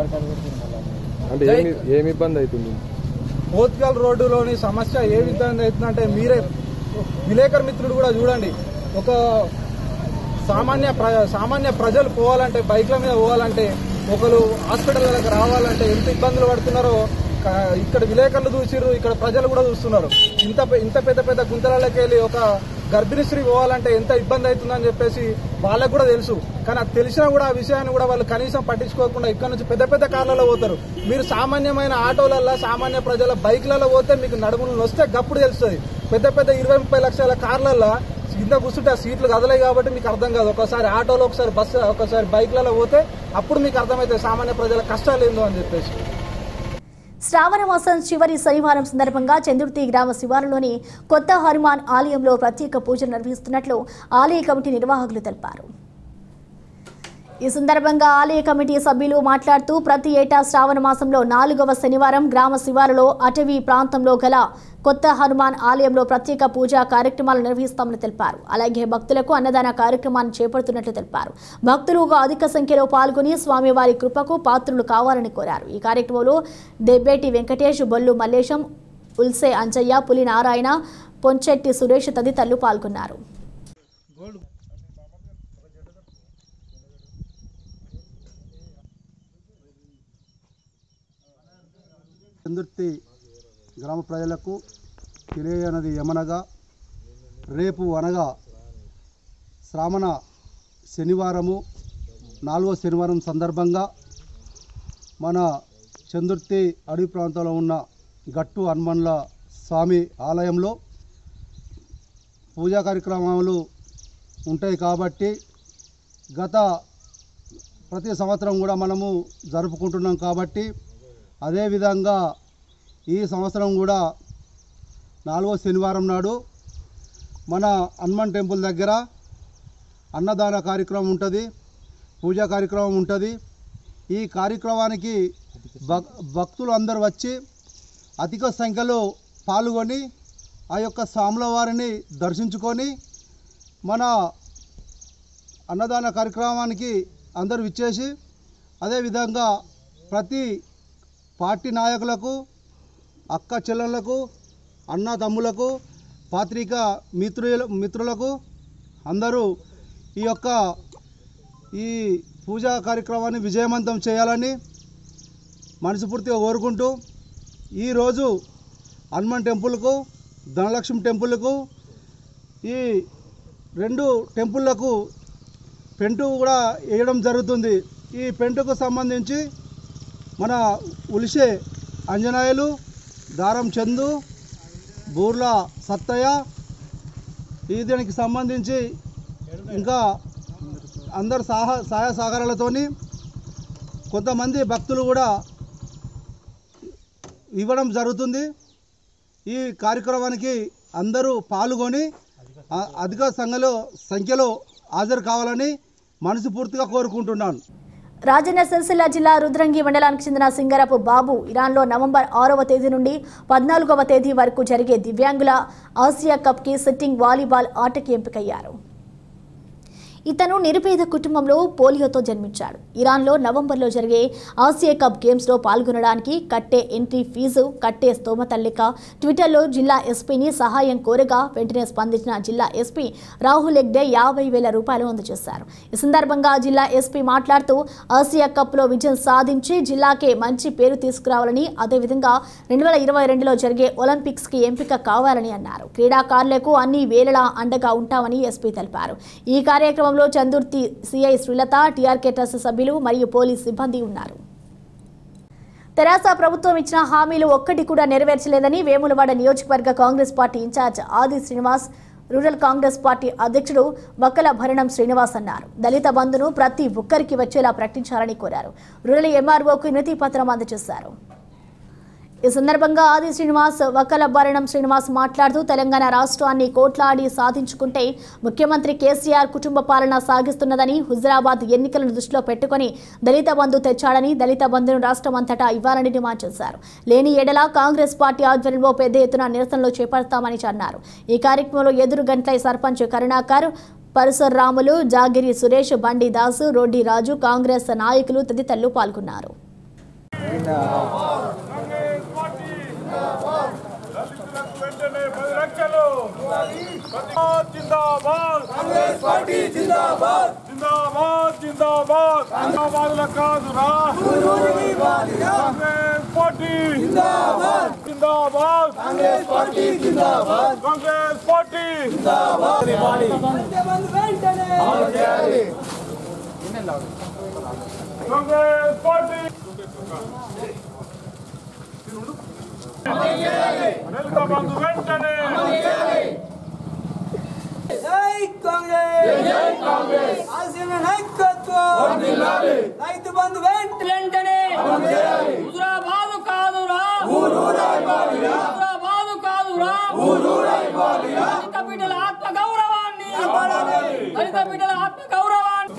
అంటే ఏమి ఏమి ఇబ్బంది అవుతుంది పోత్గల్ రోడ్డులోని సమస్య ఏ విధంగా అవుతుందంటే మీరే విలేకరు మిత్రుడు కూడా చూడండి ఒక సామాన్య ప్ర- సామాన్య ప్రజలు పోవాలంటే బైక్ల మీద పోవాలంటే ఒకరు హాస్పిటల్లకు రావాలంటే ఎంత ఇబ్బందులు పడుతున్నారో క- ఇక్కడ విలేకరులు చూసిర్రు ఇక్కడ ప్రజలు కూడా చూస్తున్నారు ఇంత పె- ఇంత పెద్ద పెద్ద గుంతలకి వెళ్ళి ఒక గర్భిణీ స్త్రీ పోవాలంటే ఎంత ఇబ్బంది అవుతుందని చెప్పేసి వాళ్ళకు కూడా తెలుసు కానీ అది తెలిసినా కూడా ఆ విషయాన్ని కూడా వాళ్ళు కనీసం పట్టించుకోకుండా ఇక్కడ నుంచి పెద్ద పెద్ద కార్లలో పోతారు మీరు సామాన్యమైన ఆటోలలో సామాన్య ప్రజల బైక్లలో పోతే మీకు నడుములు వస్తే గప్పుడు తెలుస్తుంది పెద్ద పెద్ద ఇరవై ముప్పై లక్షల కార్లలో కింద కూర్చుంటే ఆ సీట్లు కదలే కాబట్టి మీకు అర్థం కాదు ఒకసారి ఆటోలో ఒకసారి బస్సు ఒకసారి బైక్లలో పోతే అప్పుడు మీకు అర్థమవుతుంది సామాన్య ప్రజల కష్టాలు ఏందో అని చెప్పేసి శ్రావణ మాసం చివరి శనివారం సందర్భంగా చందుర్తి గ్రామ శివారులోని కొత్త హనుమాన్ ఆలయంలో ప్రత్యేక పూజలు నిర్వహిస్తున్నట్లు ఆలయ కమిటీ నిర్వాహకులు తెలిపారు ఈ సందర్భంగా ఆలయ కమిటీ సభ్యులు మాట్లాడుతూ ప్రతి ఏటా శ్రావణ మాసంలో నాలుగవ శనివారం గ్రామ శివారులో అటవీ ప్రాంతంలో గల కొత్త హనుమాన్ ఆలయంలో ప్రత్యేక పూజా కార్యక్రమాలు నిర్వహిస్తామని తెలిపారు అలాగే భక్తులకు అన్నదాన కార్యక్రమాన్ని చేపడుతున్నట్లు తెలిపారు భక్తులు అధిక సంఖ్యలో పాల్గొని స్వామివారి కృపకు పాత్రులు కావాలని కోరారు ఈ కార్యక్రమంలో దెబ్బేటి వెంకటేష్ బొల్లు మల్లేశం ఉల్సే అంజయ్య పులి నారాయణ పొంచెట్టి సురేష్ తదితరులు పాల్గొన్నారు చందుర్తి గ్రామ ప్రజలకు తెలియనది ఏమనగా రేపు అనగా శ్రావణ శనివారము నాలుగో శనివారం సందర్భంగా మన చందుర్తి అడవి ప్రాంతంలో ఉన్న గట్టు హనుమన్ల స్వామి ఆలయంలో పూజా కార్యక్రమాలు ఉంటాయి కాబట్టి గత ప్రతి సంవత్సరం కూడా మనము జరుపుకుంటున్నాం కాబట్టి అదేవిధంగా ఈ సంవత్సరం కూడా నాలుగో శనివారం నాడు మన హనుమాన్ టెంపుల్ దగ్గర అన్నదాన కార్యక్రమం ఉంటుంది పూజా కార్యక్రమం ఉంటుంది ఈ కార్యక్రమానికి భక్ భక్తులు అందరూ వచ్చి అధిక సంఖ్యలో పాల్గొని ఆ యొక్క స్వాముల వారిని దర్శించుకొని మన అన్నదాన కార్యక్రమానికి అందరూ విచ్చేసి అదేవిధంగా ప్రతి పార్టీ నాయకులకు అక్క చెల్లెళ్లకు అన్న తమ్ములకు పాత్రికా మిత్రుల మిత్రులకు అందరూ ఈ యొక్క ఈ పూజా కార్యక్రమాన్ని విజయవంతం చేయాలని మనస్ఫూర్తిగా కోరుకుంటూ ఈరోజు హనుమాన్ టెంపుల్కు ధనలక్ష్మి టెంపుల్కు ఈ రెండు టెంపుల్లకు పెంటు కూడా వేయడం జరుగుతుంది ఈ పెంటుకు సంబంధించి మన ఉలిసే అంజనాయులు దారం చందు బూర్ల సత్తయ్య ఈ దీనికి సంబంధించి ఇంకా అందరు సహ సహాయ సహకారాలతోని కొంతమంది భక్తులు కూడా ఇవ్వడం జరుగుతుంది ఈ కార్యక్రమానికి అందరూ పాల్గొని ఆ- అధిక సంఖ్యలో సంఖ్యలో హాజరు కావాలని మనస్ఫూర్తిగా కోరుకుంటున్నాను రాజన్న సిరిసిల్ల జిల్లా రుద్రంగి మండలానికి చెందిన సింగరపు బాబు ఇరాన్లో నవంబర్ ఆరవ తేదీ నుండి పద్నాలుగవ తేదీ వరకు జరిగే దివ్యాంగుల ఆసియా కప్కి సిట్టింగ్ వాలీబాల్ ఆటకి ఎంపికయ్యారు ఇతను నిరుపేద కుటుంబంలో పోలియోతో జన్మించాడు ఇరాన్లో నవంబర్లో జరిగే ఆసియా కప్ గేమ్స్లో పాల్గొనడానికి కట్టే ఎంట్రీ ఫీజు కట్టే స్తోమత లేక ట్విట్టర్లో జిల్లా ఎస్పీని సహాయం కోరగా వెంటనే స్పందించిన జిల్లా ఎస్పీ రాహుల్ ఎగ్డే యాభై వేల రూపాయలు అందజేశారు ఈ సందర్భంగా జిల్లా ఎస్పీ మాట్లాడుతూ ఆసియా కప్లో విజయం సాధించి జిల్లాకే మంచి పేరు తీసుకురావాలని అదేవిధంగా రెండు వేల ఇరవై రెండులో జరిగే ఒలింపిక్స్కి ఎంపిక కావాలని అన్నారు క్రీడాకారులకు అన్ని వేళలా అండగా ఉంటామని ఎస్పీ తెలిపారు ఈ కార్యక్రమంలో Chandurthi CI Srilatha TRK trust సభ్యులు మరియు పోలీస్ సిబ్బంది ఉన్నారు తెరాస ప్రభుత్వం ఇచ్చిన హామీలు ఒక్కటి కూడా నెరవేర్చలేదని వేములవాడ నియోజకవర్గ కాంగ్రెస్ పార్టీ ఇన్ఛార్జ్ ఆది శ్రీనివాస్ రూరల్ కాంగ్రెస్ పార్టీ అధ్యక్షుడు వక్కల భరణం శ్రీనివాస్ అన్నారు దళిత బంధును ప్రతి ఒక్కరికి వచ్చేలా ప్రకటించాలని కోరారు రూరల్ ఎంఆర్ఓకు వినతి పత్రం అందజేశారు ఈ సందర్భంగా ఆది శ్రీనివాస్ వక్కల భరణం శ్రీనివాస్ మాట్లాడుతూ తెలంగాణ రాష్ట్రాన్ని కోట్లాడి సాధించుకుంటే ముఖ్యమంత్రి కేసీఆర్ కుటుంబ పాలన సాగిస్తున్నదని హుజరాబాద్ ఎన్నికలను దృష్టిలో పెట్టుకుని దళిత బంధు తెచ్చాడని దళిత బంధును రాష్ట్రం అంతటా ఇవ్వాలని డిమాండ్ చేశారు లేని ఎడల కాంగ్రెస్ పార్టీ ఆధ్వర్యంలో పెద్ద ఎత్తున నిరసనలు చేపడతామని అన్నారు ఈ కార్యక్రమంలో ఎదురు గంట్లై సర్పంచ్ కరుణాకర్ పరశురాములు జాగిరి సురేష్ బండి దాసు రోడ్డి రాజు కాంగ్రెస్ నాయకులు తదితరులు పాల్గొన్నారు వెంటనే పది లక్షలు జిందాబాద్ కాంగ్రెస్ పార్టీ జిందాబాద్ జిందాబాద్ జిందాబాద్ జిందాబాద్ కాదురా కాంగ్రెస్ పార్టీ జిందాబాద్ జిందాబాద్ కాంగ్రెస్ పార్టీ జిందాబాద్ కాంగ్రెస్ పార్టీ కాంగ్రెస్ పార్టీ దళిత బంధు వెంటనే జై కాంగ్రెస్ జై కాంగ్రెస్ ఆశీర్వాద నాయకత్వం రైతు బంధు వెంట వెంటనే హుజరాబాదు కాదురా హుజరాబాదు కాదురా దళిత బిడ్డల ఆత్మ గౌరవాన్ని దళిత బిడ్డల ఆత్మ గౌరవాన్ని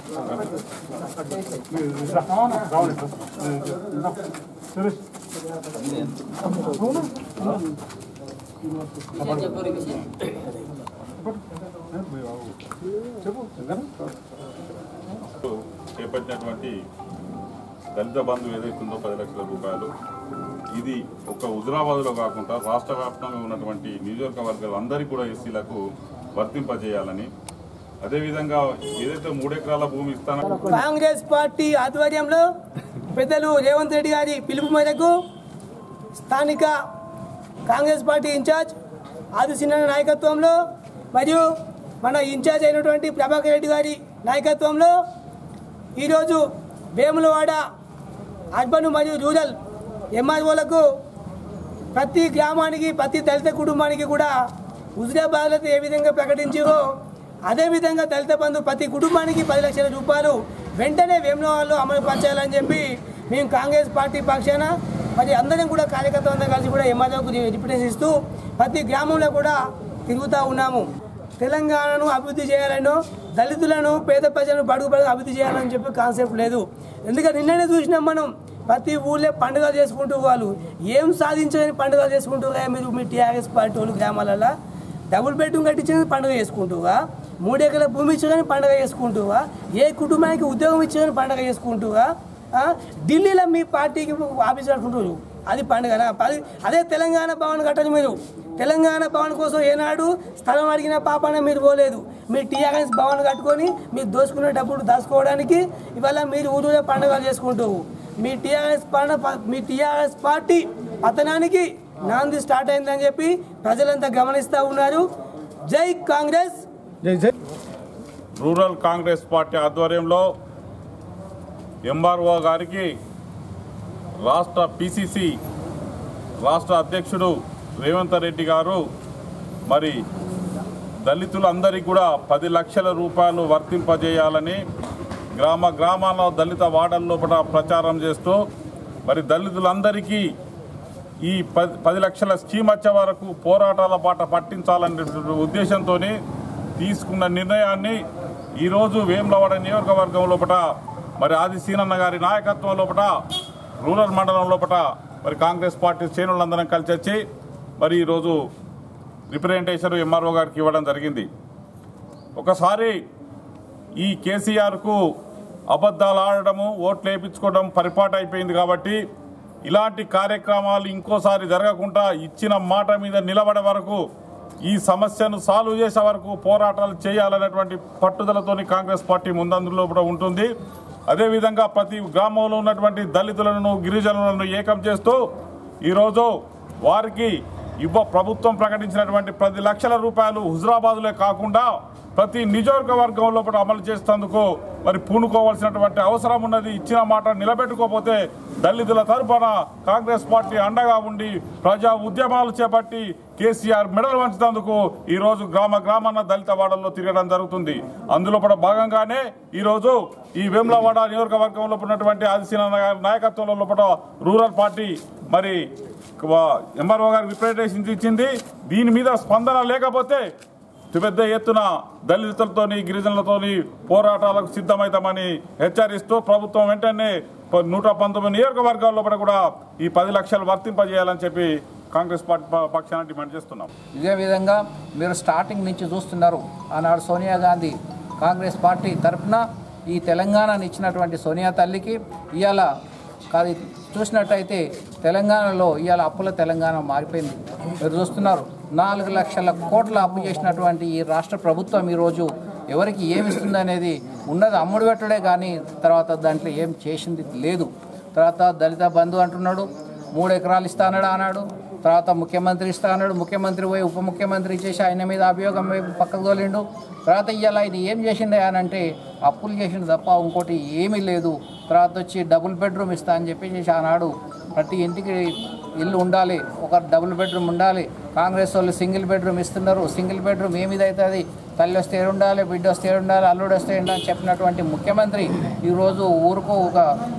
చేపట్టినటువంటి దళిత బంధు ఏదైతుందో పది లక్షల రూపాయలు ఇది ఒక హుజరాబాద్లో కాకుండా రాష్ట్ర వ్యాప్తంగా ఉన్నటువంటి నియోజకవర్గాలు అందరికీ కూడా ఎస్సీలకు వర్తింపజేయాలని అదేవిధంగా ఏదైతే మూడెకరాల భూమి ఇస్తానో కాంగ్రెస్ పార్టీ ఆధ్వర్యంలో పెద్దలు రేవంత్ రెడ్డి గారి పిలుపు మేరకు స్థానిక కాంగ్రెస్ పార్టీ ఇన్ఛార్జ్ ఆదిశీన నాయకత్వంలో మరియు మన ఇన్ఛార్జ్ అయినటువంటి ప్రభాకర్ రెడ్డి గారి నాయకత్వంలో ఈరోజు వేములవాడ అర్బన్ మరియు రూరల్ ఎంఆర్ఓలకు ప్రతి గ్రామానికి ప్రతి దళిత కుటుంబానికి కూడా హుజరాబాద్లో ఏ విధంగా ప్రకటించారో అదేవిధంగా దళిత బంధు ప్రతి కుటుంబానికి పది లక్షల రూపాయలు వెంటనే వేములవాడలో అమలు పరచాలని చెప్పి మేము కాంగ్రెస్ పార్టీ పక్షాన మరి అందరం కూడా కార్యకర్తలందరం కలిసి కూడా ఎంఆర్ఓకు రిప్రజెంట్ ఇస్తూ ప్రతి గ్రామంలో కూడా తిరుగుతూ ఉన్నాము తెలంగాణను అభివృద్ధి చేయాలనో దళితులను పేద ప్రజలను బడుగు బడుగు అభివృద్ధి చేయాలని చెప్పి కాన్సెప్ట్ లేదు ఎందుకంటే నిన్ననే చూసినాం మనం ప్రతి ఊళ్ళో పండుగ చేసుకుంటూ వాళ్ళు ఏం సాధించని పండుగ చేసుకుంటూ మీరు మీ టీఆర్ఎస్ పార్టీ వాళ్ళు గ్రామాలలో డబుల్ బెడ్రూమ్ కట్టించిన పండుగ చేసుకుంటూవా మూడు ఎకరాల భూమి ఇచ్చిన పండుగ చేసుకుంటూవా ఏ కుటుంబానికి ఉద్యోగం ఇచ్చిన పండుగ చేసుకుంటూవా ఆ? ఢిల్లీలో మీ పార్టీకి ఆఫీస్ కట్టుకుంటారు అది పండుగనా అది అదే తెలంగాణ భవన్ కట్టండి మీరు తెలంగాణ భవన్ కోసం ఏనాడు స్థలం అడిగిన పాపాన మీరు పోలేదు మీరు టీఆర్ఎస్ భవన్ కట్టుకొని మీరు దోసుకున్న డబ్బులు దాచుకోవడానికి ఇవాళ మీరు ఊళ్ళో పండుగలు చేసుకుంటూ మీ టీఆర్ఎస్ పండుగ మీ టీఆర్ఎస్ పార్టీ పతనానికి నాంది స్టార్ట్ అయిందని చెప్పి ప్రజలంతా గమనిస్తూ ఉన్నారు జై కాంగ్రెస్ జై జై రూరల్ కాంగ్రెస్ పార్టీ ఆధ్వర్యంలో ఎంఆర్ఓ గారికి రాష్ట్ర పిసిసి రాష్ట్ర అధ్యక్షుడు రేవంత్ రెడ్డి గారు మరి దళితులందరికీ కూడా పది లక్షల రూపాయలు వర్తింపజేయాలని గ్రామ గ్రామాల్లో దళిత వార్డల లోపల ప్రచారం చేస్తూ మరి దళితులందరికీ ఈ పది పది లక్షల స్కీమ్ వచ్చే వరకు పోరాటాల బాట పట్టించాలనే ఉద్దేశంతో తీసుకున్న నిర్ణయాన్ని ఈరోజు వేములవాడ నియోజకవర్గం లోపల మరి ఆది సీనన్న గారి నాయకత్వం లోపల రూరల్ మండలం లోపల మరి కాంగ్రెస్ పార్టీ శ్రేణులందరం కలిసి వచ్చి మరి ఈరోజు రిప్రజెంటేషన్ ఎంఆర్ఓ గారికి ఇవ్వడం జరిగింది ఒకసారి ఈ కేసీఆర్కు అబద్ధాలు ఆడడము ఓట్లు వేయించుకోవడం పరిపాటు అయిపోయింది కాబట్టి ఇలాంటి కార్యక్రమాలు ఇంకోసారి జరగకుండా ఇచ్చిన మాట మీద నిలబడే వరకు ఈ సమస్యను సాల్వ్ చేసే వరకు పోరాటాలు చేయాలనేటువంటి పట్టుదలతోని కాంగ్రెస్ పార్టీ ముందందులో కూడా ఉంటుంది అదేవిధంగా ప్రతి గ్రామంలో ఉన్నటువంటి దళితులను గిరిజనులను ఏకం చేస్తూ ఈరోజు వారికి ఇవ్వ ప్రభుత్వం ప్రకటించినటువంటి పది లక్షల రూపాయలు హుజరాబాద్లే కాకుండా ప్రతి నియోజకవర్గం లోపల అమలు చేసేందుకు మరి పూనుకోవాల్సినటువంటి అవసరం ఉన్నది ఇచ్చిన మాట నిలబెట్టుకోకపోతే దళితుల తరఫున కాంగ్రెస్ పార్టీ అండగా ఉండి ప్రజా ఉద్యమాలు చేపట్టి కేసీఆర్ మెడలు వంచినందుకు ఈ రోజు గ్రామ గ్రామాన దళిత వాడల్లో తిరగడం జరుగుతుంది అందులో కూడా భాగంగానే ఈ రోజు ఈ వేములవాడ నియోజకవర్గంలో ఉన్నటువంటి ఆదిశీన నాయకత్వంలో లోపల రూరల్ పార్టీ మరి ఎంఆర్ఓ గారికి రిప్రజెంటేషన్ ఇచ్చింది దీని మీద స్పందన లేకపోతే పెద్ద ఎత్తున దళితులతోని గిరిజనులతోని పోరాటాలకు సిద్ధమవుతామని హెచ్చరిస్తూ ప్రభుత్వం వెంటనే ప- నూట పంతొమ్మిది నియోజకవర్గాల్లో కూడా కూడా ఈ పది లక్షలు వర్తింపజేయాలని చెప్పి కాంగ్రెస్ పార్టీ ప- పక్షాన డిమాండ్ చేస్తున్నాం ఇదే విధంగా మీరు స్టార్టింగ్ నుంచి చూస్తున్నారు ఆనాడు సోనియా గాంధీ కాంగ్రెస్ పార్టీ తరఫున ఈ తెలంగాణను ఇచ్చినటువంటి సోనియా తల్లికి ఇవాళ కాదు చూసినట్టయితే తెలంగాణలో ఇవాళ అప్పుల తెలంగాణ మారిపోయింది మీరు చూస్తున్నారు నాలుగు లక్షల కోట్ల అప్పు చేసినటువంటి ఈ రాష్ట్ర ప్రభుత్వం ఈరోజు ఎవరికి ఏమి ఇస్తుంది అనేది ఉన్నది అమ్ముడు పెట్టడే కానీ తర్వాత దాంట్లో ఏం చేసింది లేదు తర్వాత దళిత బంధు అంటున్నాడు మూడు ఎకరాలు ఇస్తా అన్నాడు అన్నాడు తర్వాత ముఖ్యమంత్రి ఇస్తా అన్నాడు ముఖ్యమంత్రి పోయి ఉప ముఖ్యమంత్రి చేసి ఆయన మీద అభియోగం వైపు పక్కకు తోలిండు తర్వాత ఇవాళ ఆయన ఏం చేసిండు అని అంటే అప్పులు చేసిండు తప్ప ఇంకోటి ఏమీ లేదు తర్వాత వచ్చి డబుల్ బెడ్రూమ్ ఇస్తా అని చెప్పేసి ఆనాడు ప్రతి ఇంటికి ఇల్లు ఉండాలి ఒక డబుల్ బెడ్రూమ్ ఉండాలి కాంగ్రెస్ వాళ్ళు సింగిల్ బెడ్రూమ్ ఇస్తున్నారు సింగిల్ బెడ్రూమ్ ఏమిది అవుతుంది తల్లి వస్తే ఏడు ఉండాలి బిడ్డ వస్తే ఏడు ఉండాలి అల్లుడు వస్తే ఏడు అని చెప్పినటువంటి ముఖ్యమంత్రి ఈరోజు ఊరుకో ఒక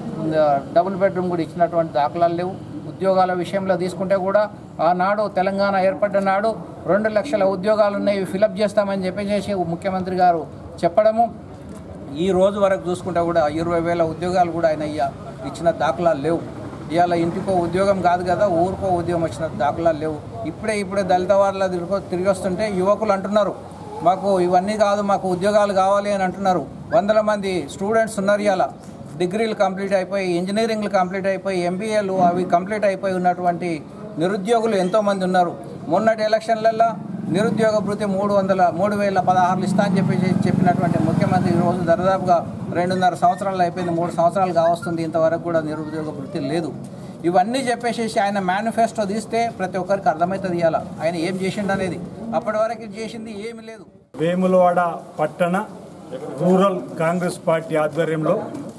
డబుల్ బెడ్రూమ్ కూడా ఇచ్చినటువంటి దాఖలాలు లేవు ఉద్యోగాల విషయంలో తీసుకుంటే కూడా ఆనాడు తెలంగాణ ఏర్పడ్డ నాడు రెండు లక్షల ఉద్యోగాలు ఉన్నాయి ఇవి ఫిలప్ చేస్తామని చెప్పేసి ముఖ్యమంత్రి గారు చెప్పడము ఈ రోజు వరకు చూసుకుంటే కూడా ఇరవై వేల ఉద్యోగాలు కూడా ఆయన ఇయ్య ఇచ్చిన దాఖలాలు లేవు ఇవాళ ఇంటికో ఉద్యోగం కాదు కదా ఊరికో ఉద్యోగం వచ్చిన దాఖలాలు లేవు ఇప్పుడే ఇప్పుడే దళిత వాళ్ళ తిరిగి తిరిగి వస్తుంటే యువకులు అంటున్నారు మాకు ఇవన్నీ కాదు మాకు ఉద్యోగాలు కావాలి అని అంటున్నారు వందల మంది స్టూడెంట్స్ ఉన్నారు ఇవాళ డిగ్రీలు కంప్లీట్ అయిపోయి ఇంజనీరింగ్లు కంప్లీట్ అయిపోయి ఎంబీఏలు అవి కంప్లీట్ అయిపోయి ఉన్నటువంటి నిరుద్యోగులు ఎంతోమంది ఉన్నారు మొన్నటి ఎలక్షన్లలో నిరుద్యోగ భృతి మూడు వందల మూడు వేల పదహారులు ఇస్తా అని చెప్పి చెప్పినటువంటి ముఖ్యమంత్రి ఈరోజు దరిదాపుగా రెండున్నర సంవత్సరాలు అయిపోయింది మూడు సంవత్సరాలు కావస్తుంది ఇంతవరకు కూడా నిరుద్యోగ భృతి లేదు ఇవన్నీ చెప్పేసేసి ఆయన మేనిఫెస్టో తీస్తే ప్రతి ఒక్కరికి అర్థమవుతుంది ఇవాళ ఆయన ఏం చేసిండు అనేది అప్పటి వరకు చేసింది ఏమీ లేదు వేములవాడ పట్టణ రూరల్ కాంగ్రెస్ పార్టీ ఆధ్వర్యంలో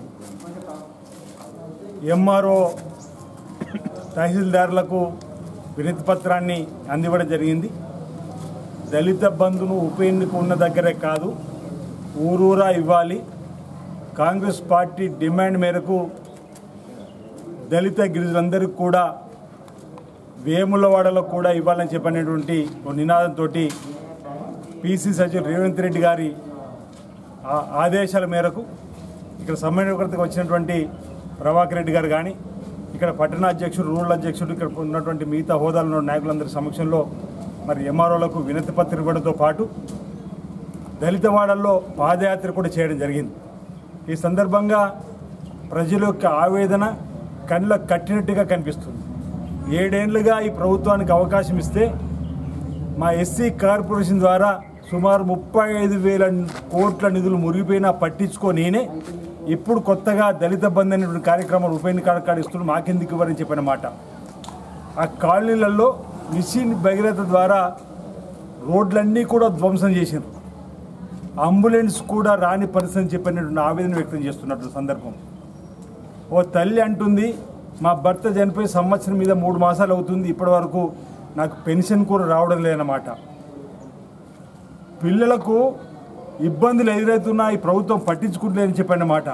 ఎంఆర్ఓ తహసీల్దారులకు వినతి పత్రాన్ని అందివ్వడం జరిగింది దళిత బంధును ఉప ఎన్నిక ఉన్న దగ్గరే కాదు ఊరూరా ఇవ్వాలి కాంగ్రెస్ పార్టీ డిమాండ్ మేరకు దళిత గిరిజనులందరికీ కూడా వేములవాడలో కూడా ఇవ్వాలని చెప్పినటువంటి ఒక నినాదంతో పిసి సచివ్ రేవంత్ రెడ్డి గారి ఆ- ఆదేశాల మేరకు ఇక్కడ సమన్వయకర్తగా వచ్చినటువంటి ప్రభాకర్ రెడ్డి గారు కానీ ఇక్కడ పట్టణ అధ్యక్షుడు రూరల్ అధ్యక్షుడు ఇక్కడ ఉన్నటువంటి మిగతా హోదాలో ఉన్న నాయకులందరి సమక్షంలో మరి ఎంఆర్ఓలకు వినతి పత్రిక ఇవ్వడంతో పాటు దళిత వాడల్లో పాదయాత్ర కూడా చేయడం జరిగింది ఈ సందర్భంగా ప్రజల యొక్క ఆవేదన కళ్ళకు కట్టినట్టుగా కనిపిస్తుంది ఏడేళ్లుగా ఈ ప్రభుత్వానికి అవకాశం ఇస్తే మా ఎస్సీ కార్పొరేషన్ ద్వారా సుమారు ముప్పై ఐదు వేల కోట్ల నిధులు మురిగిపోయినా పట్టించుకోనేనే ఇప్పుడు కొత్తగా దళిత బంధు అనేటువంటి కార్యక్రమాలు ఉప ఎన్నికల కాడ ఇస్తున్నారు మాకెందుకు ఇవ్వరని చెప్పిన మాట ఆ కాలనీలలో మిషన్ భగీరథ ద్వారా రోడ్లన్నీ కూడా ధ్వంసం చేసిండ్రు అంబులెన్స్ కూడా రాని పరిస్థితి అని చెప్పినటువంటి ఆవేదన వ్యక్తం చేస్తున్నట్టు సందర్భం ఓ తల్లి అంటుంది మా భర్త చనిపోయి సంవత్సరం మీద మూడు మాసాలు అవుతుంది ఇప్పటి వరకు నాకు పెన్షన్ కూడా రావడం లేదన్నమాట పిల్లలకు ఇబ్బందులు ఎదురవుతున్నా ఈ ప్రభుత్వం పట్టించుకుంటలేదని చెప్పన్నమాట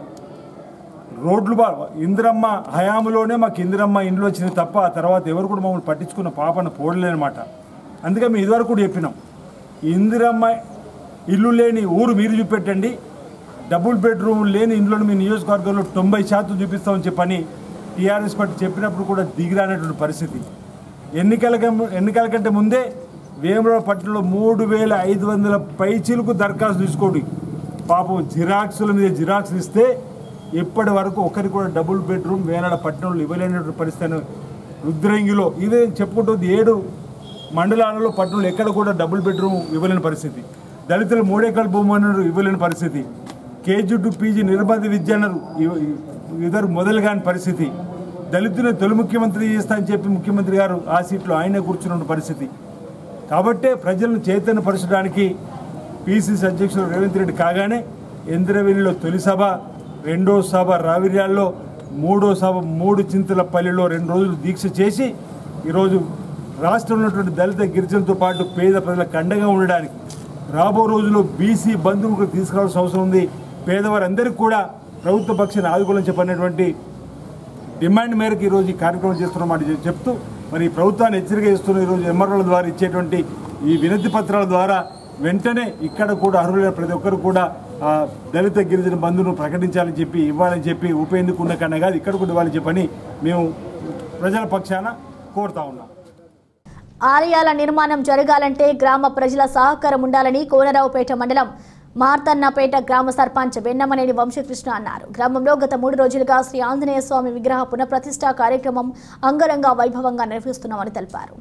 రోడ్లు బా ఇందిరమ్మ హయాములోనే మాకు ఇందిరమ్మ ఇండ్లు వచ్చినాయి తప్ప ఆ తర్వాత ఎవరు కూడా మమ్మల్ని పట్టించుకున్న పాపన పోడలేనమాట అందుకే మేము ఇదివరకు కూడా చెప్పినాం ఇందిరమ్మ ఇల్లు లేని ఊరు మీరు చూపెట్టండి డబుల్ బెడ్రూమ్ లేని ఇండ్లను మీ నియోజకవర్గంలో తొంభై శాతం చూపిస్తామని చెప్పని టీఆర్ఎస్ పార్టీ చెప్పినప్పుడు కూడా దిగిరానటువంటి పరిస్థితి ఎన్నికల ఎన్నికల కంటే ముందే వేమరావు పట్టణంలో మూడు వేల ఐదు వందల పైచీలకు దరఖాస్తు తీసుకోండి పాపం జిరాక్సుల మీద జిరాక్స్ ఇస్తే ఇప్పటి వరకు ఒకరికి కూడా డబుల్ బెడ్రూమ్ వేనాడ పట్టణంలో ఇవ్వలేనటువంటి పరిస్థితి అని రుద్రంగిలో ఇదే చెప్పుకుంటుంది ఏడు మండలాలలో పట్టణంలో ఎక్కడ కూడా డబుల్ బెడ్రూమ్ ఇవ్వలేని పరిస్థితి దళితులు మూడెకరాల భూమి అన్నారు ఇవ్వలేని పరిస్థితి కేజీ టు పీజీ నిర్బంధ విద్య అన్నారు ఇవ- ఇద్దరు మొదలు కాని పరిస్థితి దళితులను తొలి ముఖ్యమంత్రి చేస్తా అని చెప్పి ముఖ్యమంత్రి గారు ఆ సీట్లో ఆయనే కూర్చున్న పరిస్థితి కాబట్టే ప్రజలను చైతన్యపరచడానికి పిసిసి అధ్యక్షుడు రేవంత్ రెడ్డి కాగానే ఇంద్రవెల్లిలో తొలి సభ రెండో సభ రావిర్యాల్లో మూడో సభ మూడు చింతలపల్లిలో రెండు రోజులు దీక్ష చేసి ఈరోజు రాష్ట్రంలో ఉన్నటువంటి దళిత గిరిజనులతో పాటు పేద ప్రజలకు అండగా ఉండడానికి రాబో రోజుల్లో బీసీ బంధువులకు తీసుకురావాల్సిన అవసరం ఉంది పేదవారందరికీ కూడా ప్రభుత్వ పక్షాన్ని ఆదుకోవాలని చెప్పనేటువంటి డిమాండ్ మేరకు ఈరోజు ఈ కార్యక్రమం చేస్తున్నమాట చె- చెప్తూ మరి ఈ ప్రభుత్వాన్ని హెచ్చరిక చేస్తున్న ఈరోజు ఎంఆర్ఓల ద్వారా ఇచ్చేటువంటి ఈ వినతి పత్రాల ద్వారా వెంటనే ఇక్కడ కూడా అర్హులైన ప్రతి ఒక్కరు కూడా ఆ, దళిత గిరిజన బంధువును ప్రకటించాలని చెప్పి ఇవ్వాలని చెప్పి ఉప ఎన్నికన్న కన్నా కాదు ఇక్కడ కూడా ఇవ్వాలని చెప్పని మేము ప్రజల పక్షాన కోరుతా ఉన్నాం ఆలయాల నిర్మాణం జరగాలంటే గ్రామ ప్రజల సహకారం ఉండాలని కోనరావుపేట మండలం మార్తన్నపేట గ్రామ సర్పంచ్ వెన్నమనేని వంశకృష్ణ అన్నారు గ్రామంలో గత మూడు రోజులుగా శ్రీ ఆంజనేయ స్వామి విగ్రహ పునఃప్రతిష్ఠా కార్యక్రమం అంగరంగ వైభవంగా నిర్వహిస్తున్నామని తెలిపారు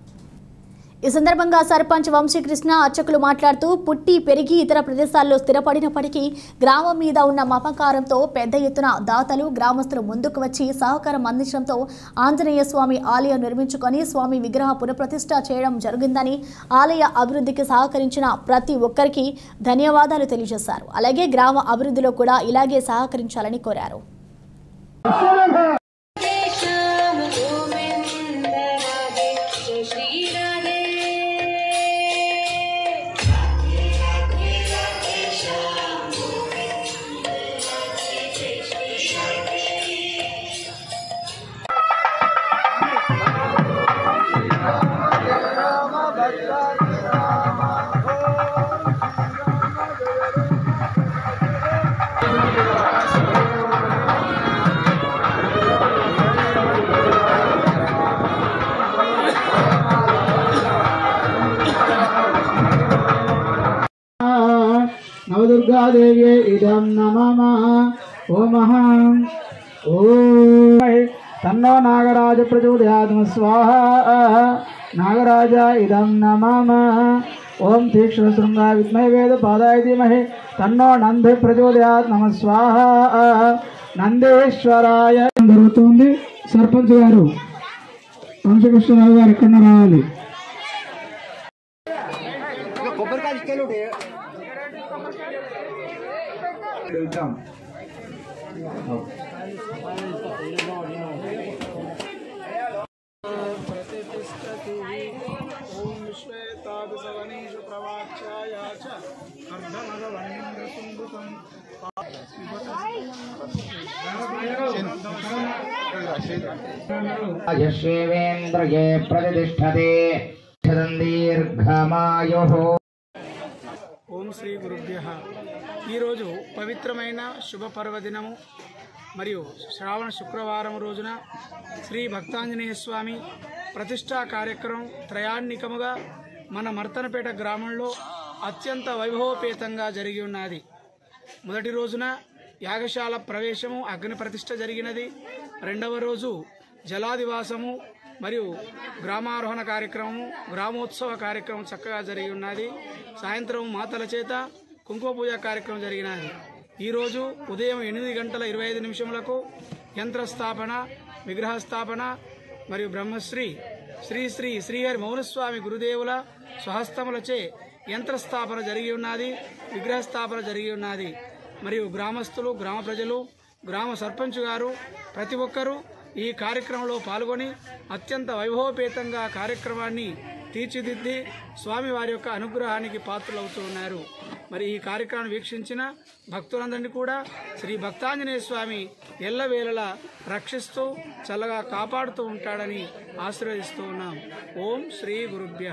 ఈ సందర్భంగా సర్పంచ్ వంశీకృష్ణ అర్చకులు మాట్లాడుతూ పుట్టి పెరిగి ఇతర ప్రదేశాల్లో స్థిరపడినప్పటికీ గ్రామం మీద ఉన్న మమకారంతో పెద్ద ఎత్తున దాతలు గ్రామస్తులు ముందుకు వచ్చి సహకారం అందించడంతో ఆంజనేయ స్వామి ఆలయం నిర్మించుకొని స్వామి విగ్రహ పునఃప్రతిష్ఠ చేయడం జరిగిందని ఆలయ అభివృద్ధికి సహకరించిన ప్రతి ఒక్కరికి ధన్యవాదాలు తెలియజేశారు అలాగే గ్రామ అభివృద్ధిలో కూడా ఇలాగే సహకరించాలని కోరారు నవదుర్గాదేవ్యే ఇదం నమః ఓమహం ఓం తన్నో నాగరాజ ప్రచోదయాత్మ స్వాహ నాగరాజ ఇదం నమః ఓం తీక్షణ శృంగా విద్మహే వేద పాదాయ ధీమహి తన్నో నంది ప్రచోదయాత్ నమ స్వాహ నందేశ్వరాయ జరుగుతుంది సర్పంచ్ గారు వంశకృష్ణరావు గారు ఎక్కడ రావాలి వెళ్తాం यश्वेन्द्रिये प्रतिष्ठते दीर्घमायुः ఓం శ్రీ గురుభ్య ఈరోజు పవిత్రమైన శుభ పర్వదినము మరియు శ్రావణ శుక్రవారం రోజున శ్రీ భక్తాంజనేయ స్వామి ప్రతిష్టా కార్యక్రమం త్రయాన్నికముగా మన మర్తనపేట గ్రామంలో అత్యంత వైభవపేతంగా జరిగి ఉన్నది మొదటి రోజున యాగశాల ప్రవేశము అగ్ని ప్రతిష్ఠ జరిగినది రెండవ రోజు జలాదివాసము మరియు గ్రామారోహణ కార్యక్రమము గ్రామోత్సవ కార్యక్రమం చక్కగా జరిగి ఉన్నది సాయంత్రం మాతల చేత కుంకుమ పూజ కార్యక్రమం జరిగినది ఈరోజు ఉదయం ఎనిమిది గంటల ఇరవై ఐదు నిమిషములకు యంత్రస్థాపన విగ్రహ స్థాపన మరియు బ్రహ్మశ్రీ శ్రీ శ్రీ శ్రీహరి మౌనస్వామి గురుదేవుల స్వహస్తములచే యంత్రస్థాపన జరిగి ఉన్నది విగ్రహ స్థాపన జరిగి ఉన్నది మరియు గ్రామస్తులు గ్రామ ప్రజలు గ్రామ సర్పంచ్ గారు ప్రతి ఒక్కరూ ఈ కార్యక్రమంలో పాల్గొని అత్యంత వైభవపేతంగా కార్యక్రమాన్ని తీర్చిదిద్ది స్వామివారి యొక్క అనుగ్రహానికి పాత్రలవుతూ ఉన్నారు మరి ఈ కార్యక్రమాన్ని వీక్షించిన భక్తులందరినీ కూడా శ్రీ భక్తాంజనేయ స్వామి ఎల్లవేళలా రక్షిస్తూ చల్లగా కాపాడుతూ ఉంటాడని ఆశీర్వదిస్తూ ఉన్నాం ఓం శ్రీ గురుభ్య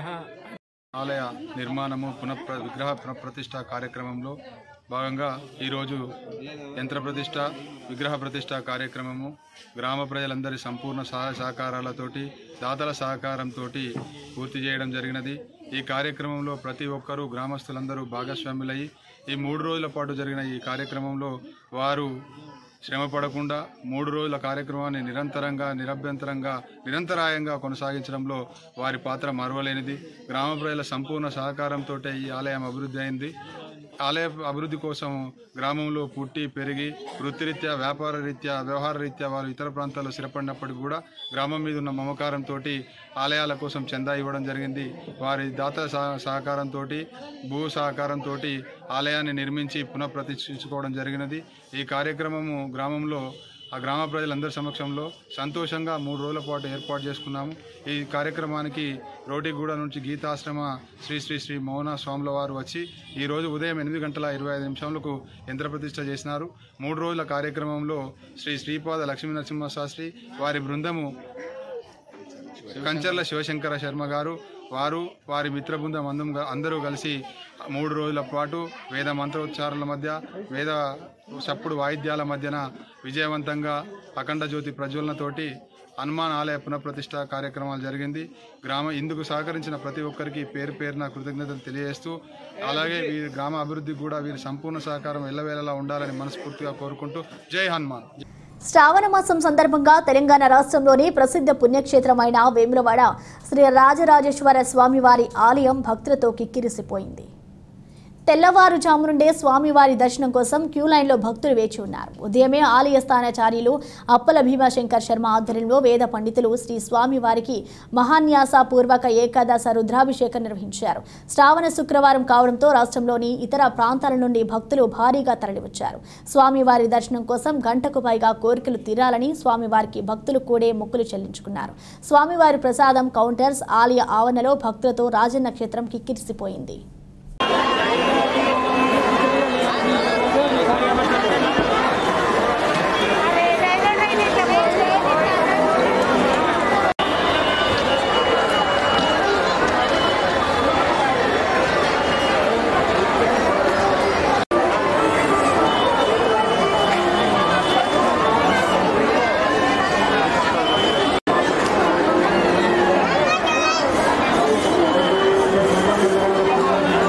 ఆలయ నిర్మాణము పునఃప్ర విగ్రహ పునఃప్రతిష్ఠ కార్యక్రమంలో భాగంగా ఈరోజు యంత్ర ప్రతిష్ట విగ్రహ ప్రతిష్ట కార్యక్రమము గ్రామ ప్రజలందరి సంపూర్ణ సహాయ సహకారాలతోటి దాతల సహకారంతో పూర్తి చేయడం జరిగినది ఈ కార్యక్రమంలో ప్రతి ఒక్కరూ గ్రామస్తులందరూ భాగస్వాములయ్యి ఈ మూడు రోజుల పాటు జరిగిన ఈ కార్యక్రమంలో వారు శ్రమ పడకుండా మూడు రోజుల కార్యక్రమాన్ని నిరంతరంగా నిరభ్యంతరంగా నిరంతరాయంగా కొనసాగించడంలో వారి పాత్ర మరవలేనిది గ్రామ ప్రజల సంపూర్ణ సహకారంతో ఈ ఆలయం అభివృద్ధి అయింది ఆలయ అభివృద్ధి కోసం గ్రామంలో పుట్టి పెరిగి వృత్తిరీత్యా వ్యాపార రీత్యా వ్యవహార రీత్యా వారు ఇతర ప్రాంతాల్లో స్థిరపడినప్పటికీ కూడా గ్రామం మీద ఉన్న మమకారంతో ఆలయాల కోసం చందా ఇవ్వడం జరిగింది వారి దాత సహ- సహకారంతో భూ సహకారంతో ఆలయాన్ని నిర్మించి పునఃప్రతిష్ఠించుకోవడం జరిగినది ఈ కార్యక్రమము గ్రామంలో ఆ గ్రామ ప్రజలందరి సమక్షంలో సంతోషంగా మూడు రోజుల పాటు ఏర్పాటు చేసుకున్నాము ఈ కార్యక్రమానికి రోటిగూడ నుంచి గీతాశ్రమ శ్రీ శ్రీ శ్రీ మౌన స్వాముల వారు వచ్చి ఈ రోజు ఉదయం ఎనిమిది గంటల ఇరవై ఐదు నిమిషాలకు యంత్ర ప్రతిష్ఠ చేసినారు మూడు రోజుల కార్యక్రమంలో శ్రీ శ్రీపాద లక్ష్మీ నరసింహ శాస్త్రి వారి బృందము కంచర్ల శివశంకర శర్మ గారు వారు వారి మిత్ర బృందం అందం- అందరూ కలిసి మూడు రోజుల పాటు వేద మంత్రోచ్చారణల మధ్య వేద చప్పుడు వాయిద్యాల మధ్యన విజయవంతంగా అఖండ జ్యోతి ప్రజ్వలనతోటి హనుమాన్ ఆలయ పునఃప్రతిష్ఠ కార్యక్రమాలు జరిగింది గ్రామ ఇందుకు సహకరించిన ప్రతి ఒక్కరికి పేరు పేరున కృతజ్ఞతలు తెలియజేస్తూ అలాగే వీరి గ్రామ అభివృద్ధికి కూడా వీరి సంపూర్ణ సహకారం ఎల్లవేళలా ఉండాలని మనస్ఫూర్తిగా కోరుకుంటూ జై హనుమాన్ శ్రావణ మాసం సందర్భంగా తెలంగాణ రాష్ట్రంలోని ప్రసిద్ధ పుణ్యక్షేత్రమైన వేములవాడ శ్రీ రాజరాజేశ్వర స్వామివారి ఆలయం భక్తులతో కిక్కిరిసిపోయింది తెల్లవారుజాము నుండే స్వామివారి దర్శనం కోసం క్యూ లైన్లో భక్తులు వేచి ఉన్నారు ఉదయమే ఆలయ స్థానాచార్యులు అప్పల భీమాశంకర్ శర్మ ఆధ్వర్యంలో వేద పండితులు శ్రీ స్వామివారికి మహాన్యాస పూర్వక ఏకాదశ రుద్రాభిషేకం నిర్వహించారు శ్రావణ శుక్రవారం కావడంతో రాష్ట్రంలోని ఇతర ప్రాంతాల నుండి భక్తులు భారీగా తరలివచ్చారు స్వామివారి దర్శనం కోసం గంటకు పైగా కోరికలు తీరాలని స్వామివారికి భక్తులు కూడే మొక్కులు చెల్లించుకున్నారు స్వామివారి ప్రసాదం కౌంటర్స్ ఆలయ ఆవరణలో భక్తులతో రాజన్న క్షేత్రం కిక్కిరిసిపోయింది శ్రీ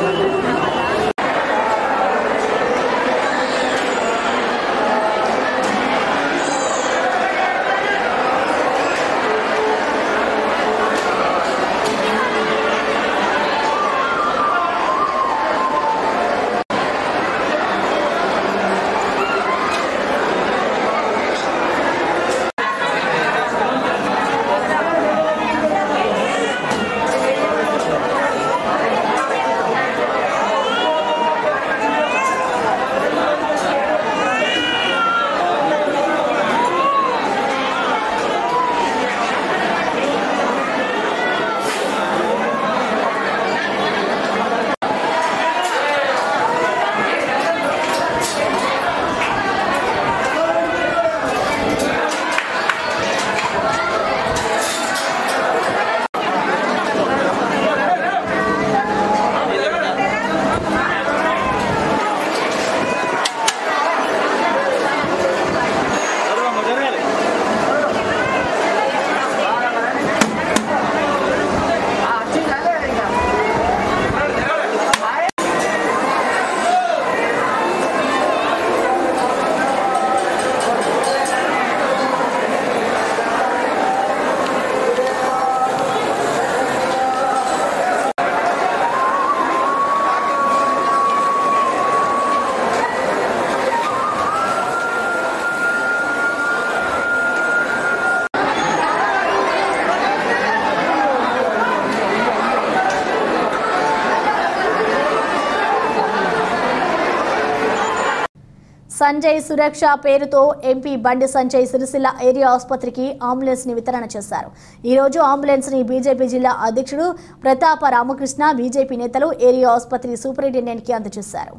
సంజయ్ సురక్ష పేరుతో ఎంపీ బండి సంజయ్ సిరిసిల్ల ఏరియా ఆసుపత్రికి అంబులెన్స్ ని వితరణ చేశారు ఈ రోజు అంబులెన్స్ ని బీజేపీ జిల్లా అధ్యక్షుడు ప్రతాప రామకృష్ణ బీజేపీ నేతలు ఏరియా ఆసుపత్రి సూపరింటెండెంట్ కి అందజేశారు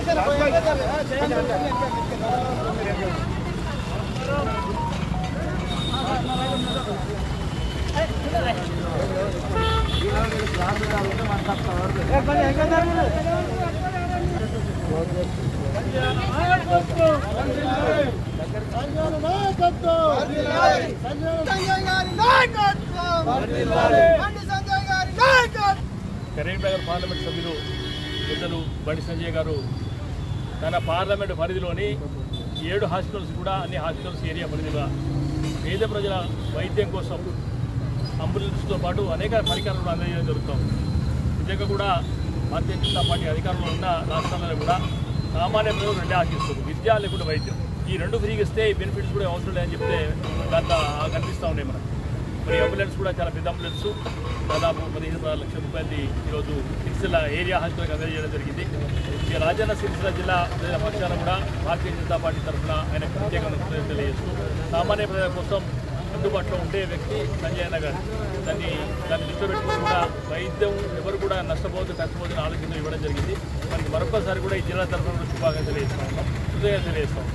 కరీంనగర్ పార్లమెంట్ సభ్యులు పెద్దలు బండి సంజయ్ గారు తన పార్లమెంట్ పరిధిలోని ఏడు హాస్పిటల్స్ కూడా అన్ని హాస్పిటల్స్ ఏరియా పరిధిగా పేద ప్రజల వైద్యం కోసం అంబులెన్స్తో పాటు అనేక పరికరాలు అందజేయడం జరుగుతాం నిజంగా కూడా భారతీయ జనతా పార్టీ అధికారంలో ఉన్న రాష్ట్రాలలో కూడా సామాన్య ప్రజలు రెండే ఆశిస్తారు విద్య లేకుండా వైద్యం ఈ రెండు ఫ్రీగా ఇస్తే ఈ బెనిఫిట్స్ కూడా అవసరం లేదని చెప్తే దాంట్లో కనిపిస్తూ ఉన్నాయి మనకు మరి అంబులెన్స్ కూడా చాలా పెద్ద అంబులెన్స్ దాదాపు పదిహేను పదహారు లక్షల రూపాయలది ఈరోజు సిరిసిల్ల ఏరియా హాస్పిటల్కి అందజేయడం జరిగింది ఇక రాజన్న సిరిసిల్ల జిల్లా ప్రజల పక్షాన కూడా భారతీయ జనతా పార్టీ తరఫున ఆయన ప్రత్యేకంగా కృతజ్ఞతలు తెలియజేస్తూ సామాన్య ప్రజల కోసం అందుబాటులో ఉండే వ్యక్తి సంజయ్ అన్న గారు దాన్ని దాన్ని దృష్టిలో పెట్టుకుని కూడా వైద్యం ఎవరు కూడా నష్టపోతూ కష్టపోతున్న ఆలోచన ఇవ్వడం జరిగింది మనకి మరొకసారి కూడా ఈ జిల్లా తరఫున కూడా శుభాకాంక్షలు తెలియజేస్తా ఉన్నాం హృదయం తెలియజేస్తాం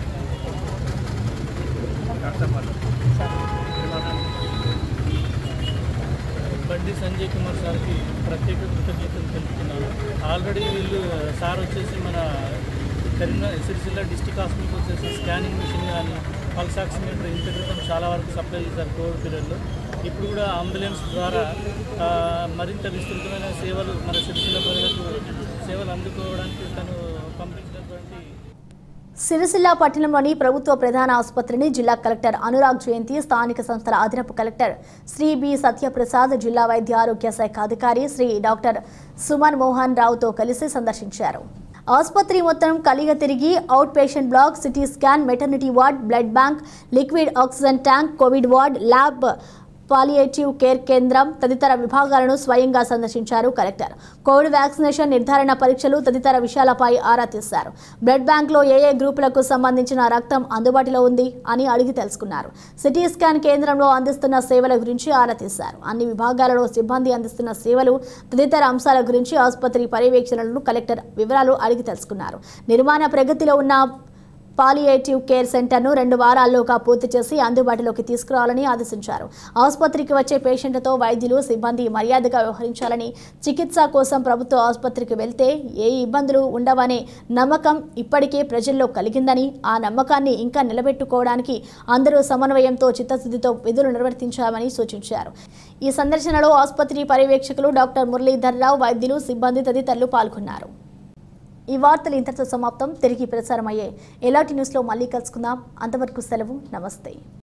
బండి సంజయ్ కుమార్ సార్కి ప్రత్యేక కృతజ్ఞతలు తెలుపుతున్నాను ఆల్రెడీ వీళ్ళు సార్ వచ్చేసి మన కరీంనగర్ సిరిసిల్ల డిస్టిక్ హాస్పిటల్కి వచ్చేసి స్కానింగ్ మిషన్ కానీ పల్స్ ఆక్సిమీటర్ ఇంత క్రితం చాలా వరకు సప్లై చేశారు కోవిడ్ పీరియడ్లో ఇప్పుడు కూడా అంబులెన్స్ ద్వారా ఆ, మరింత విస్తృతమైన సేవలు మన సిరిసిల్ల ప్రజలకు సేవలు అందుకోవడానికి తను పంపించినటువంటి సిరిసిల్ల పట్టణంలోని ప్రభుత్వ ప్రధాన ఆసుపత్రిని జిల్లా కలెక్టర్ అనురాగ్ జయంతి స్థానిక సంస్థల అదనపు కలెక్టర్ శ్రీ బి సత్యప్రసాద్ జిల్లా వైద్య ఆరోగ్య శాఖ అధికారి శ్రీ డాక్టర్ సుమన్ మోహన్ రావుతో కలిసి సందర్శించారు ఆసుపత్రి మొత్తం కలిగ తిరిగి out patient block CT scan maternity ward blood bank liquid oxygen tank covid ward lab palliative care కేంద్రం తదితర విభాగాలను స్వయంగా సందర్శించారు కలెక్టర్ కోవిడ్ వ్యాక్సినేషన్ నిర్ధారణ పరీక్షలు తదితర విషయాలపై ఆరా తీశారు బ్లడ్ బ్యాంక్లో ఏ ఏ గ్రూపులకు సంబంధించిన రక్తం అందుబాటులో ఉంది అని అడిగి తెలుసుకున్నారు సిటీ స్కాన్ కేంద్రంలో అందిస్తున్న సేవల గురించి ఆరా తీశారు అన్ని విభాగాలలో సిబ్బంది అందిస్తున్న సేవలు తదితర అంశాల గురించి ఆసుపత్రి పర్యవేక్షణలను కలెక్టర్ వివరాలు అడిగి తెలుసుకున్నారు నిర్మాణ ప్రగతిలో ఉన్న పాలియేటివ్ కేర్ సెంటర్ను రెండు వారాల్లోగా పూర్తి చేసి అందుబాటులోకి తీసుకురావాలని ఆదేశించారు ఆసుపత్రికి వచ్చే పేషెంట్లతో వైద్యులు సిబ్బంది మర్యాదగా వ్యవహరించాలని చికిత్స కోసం ప్రభుత్వ ఆసుపత్రికి వెళ్తే ఏ ఇబ్బందులు ఉండవనే నమ్మకం ఇప్పటికే ప్రజల్లో కలిగిందని ఆ నమ్మకాన్ని ఇంకా నిలబెట్టుకోవడానికి అందరూ సమన్వయంతో చిత్తశుద్ధితో విధులు నిర్వర్తించామని సూచించారు ఈ సందర్శనలో ఆసుపత్రి పర్యవేక్షకులు డాక్టర్ మురళీధర్ రావు వైద్యులు సిబ్బంది తదితరులు పాల్గొన్నారు ఈ వార్తలు ఇంతటితో సమాప్తం తిరిగి ప్రసారమయ్యే ఎలాంటి న్యూస్లో మళ్ళీ కలుసుకుందాం అంతవరకు సెలవు నమస్తే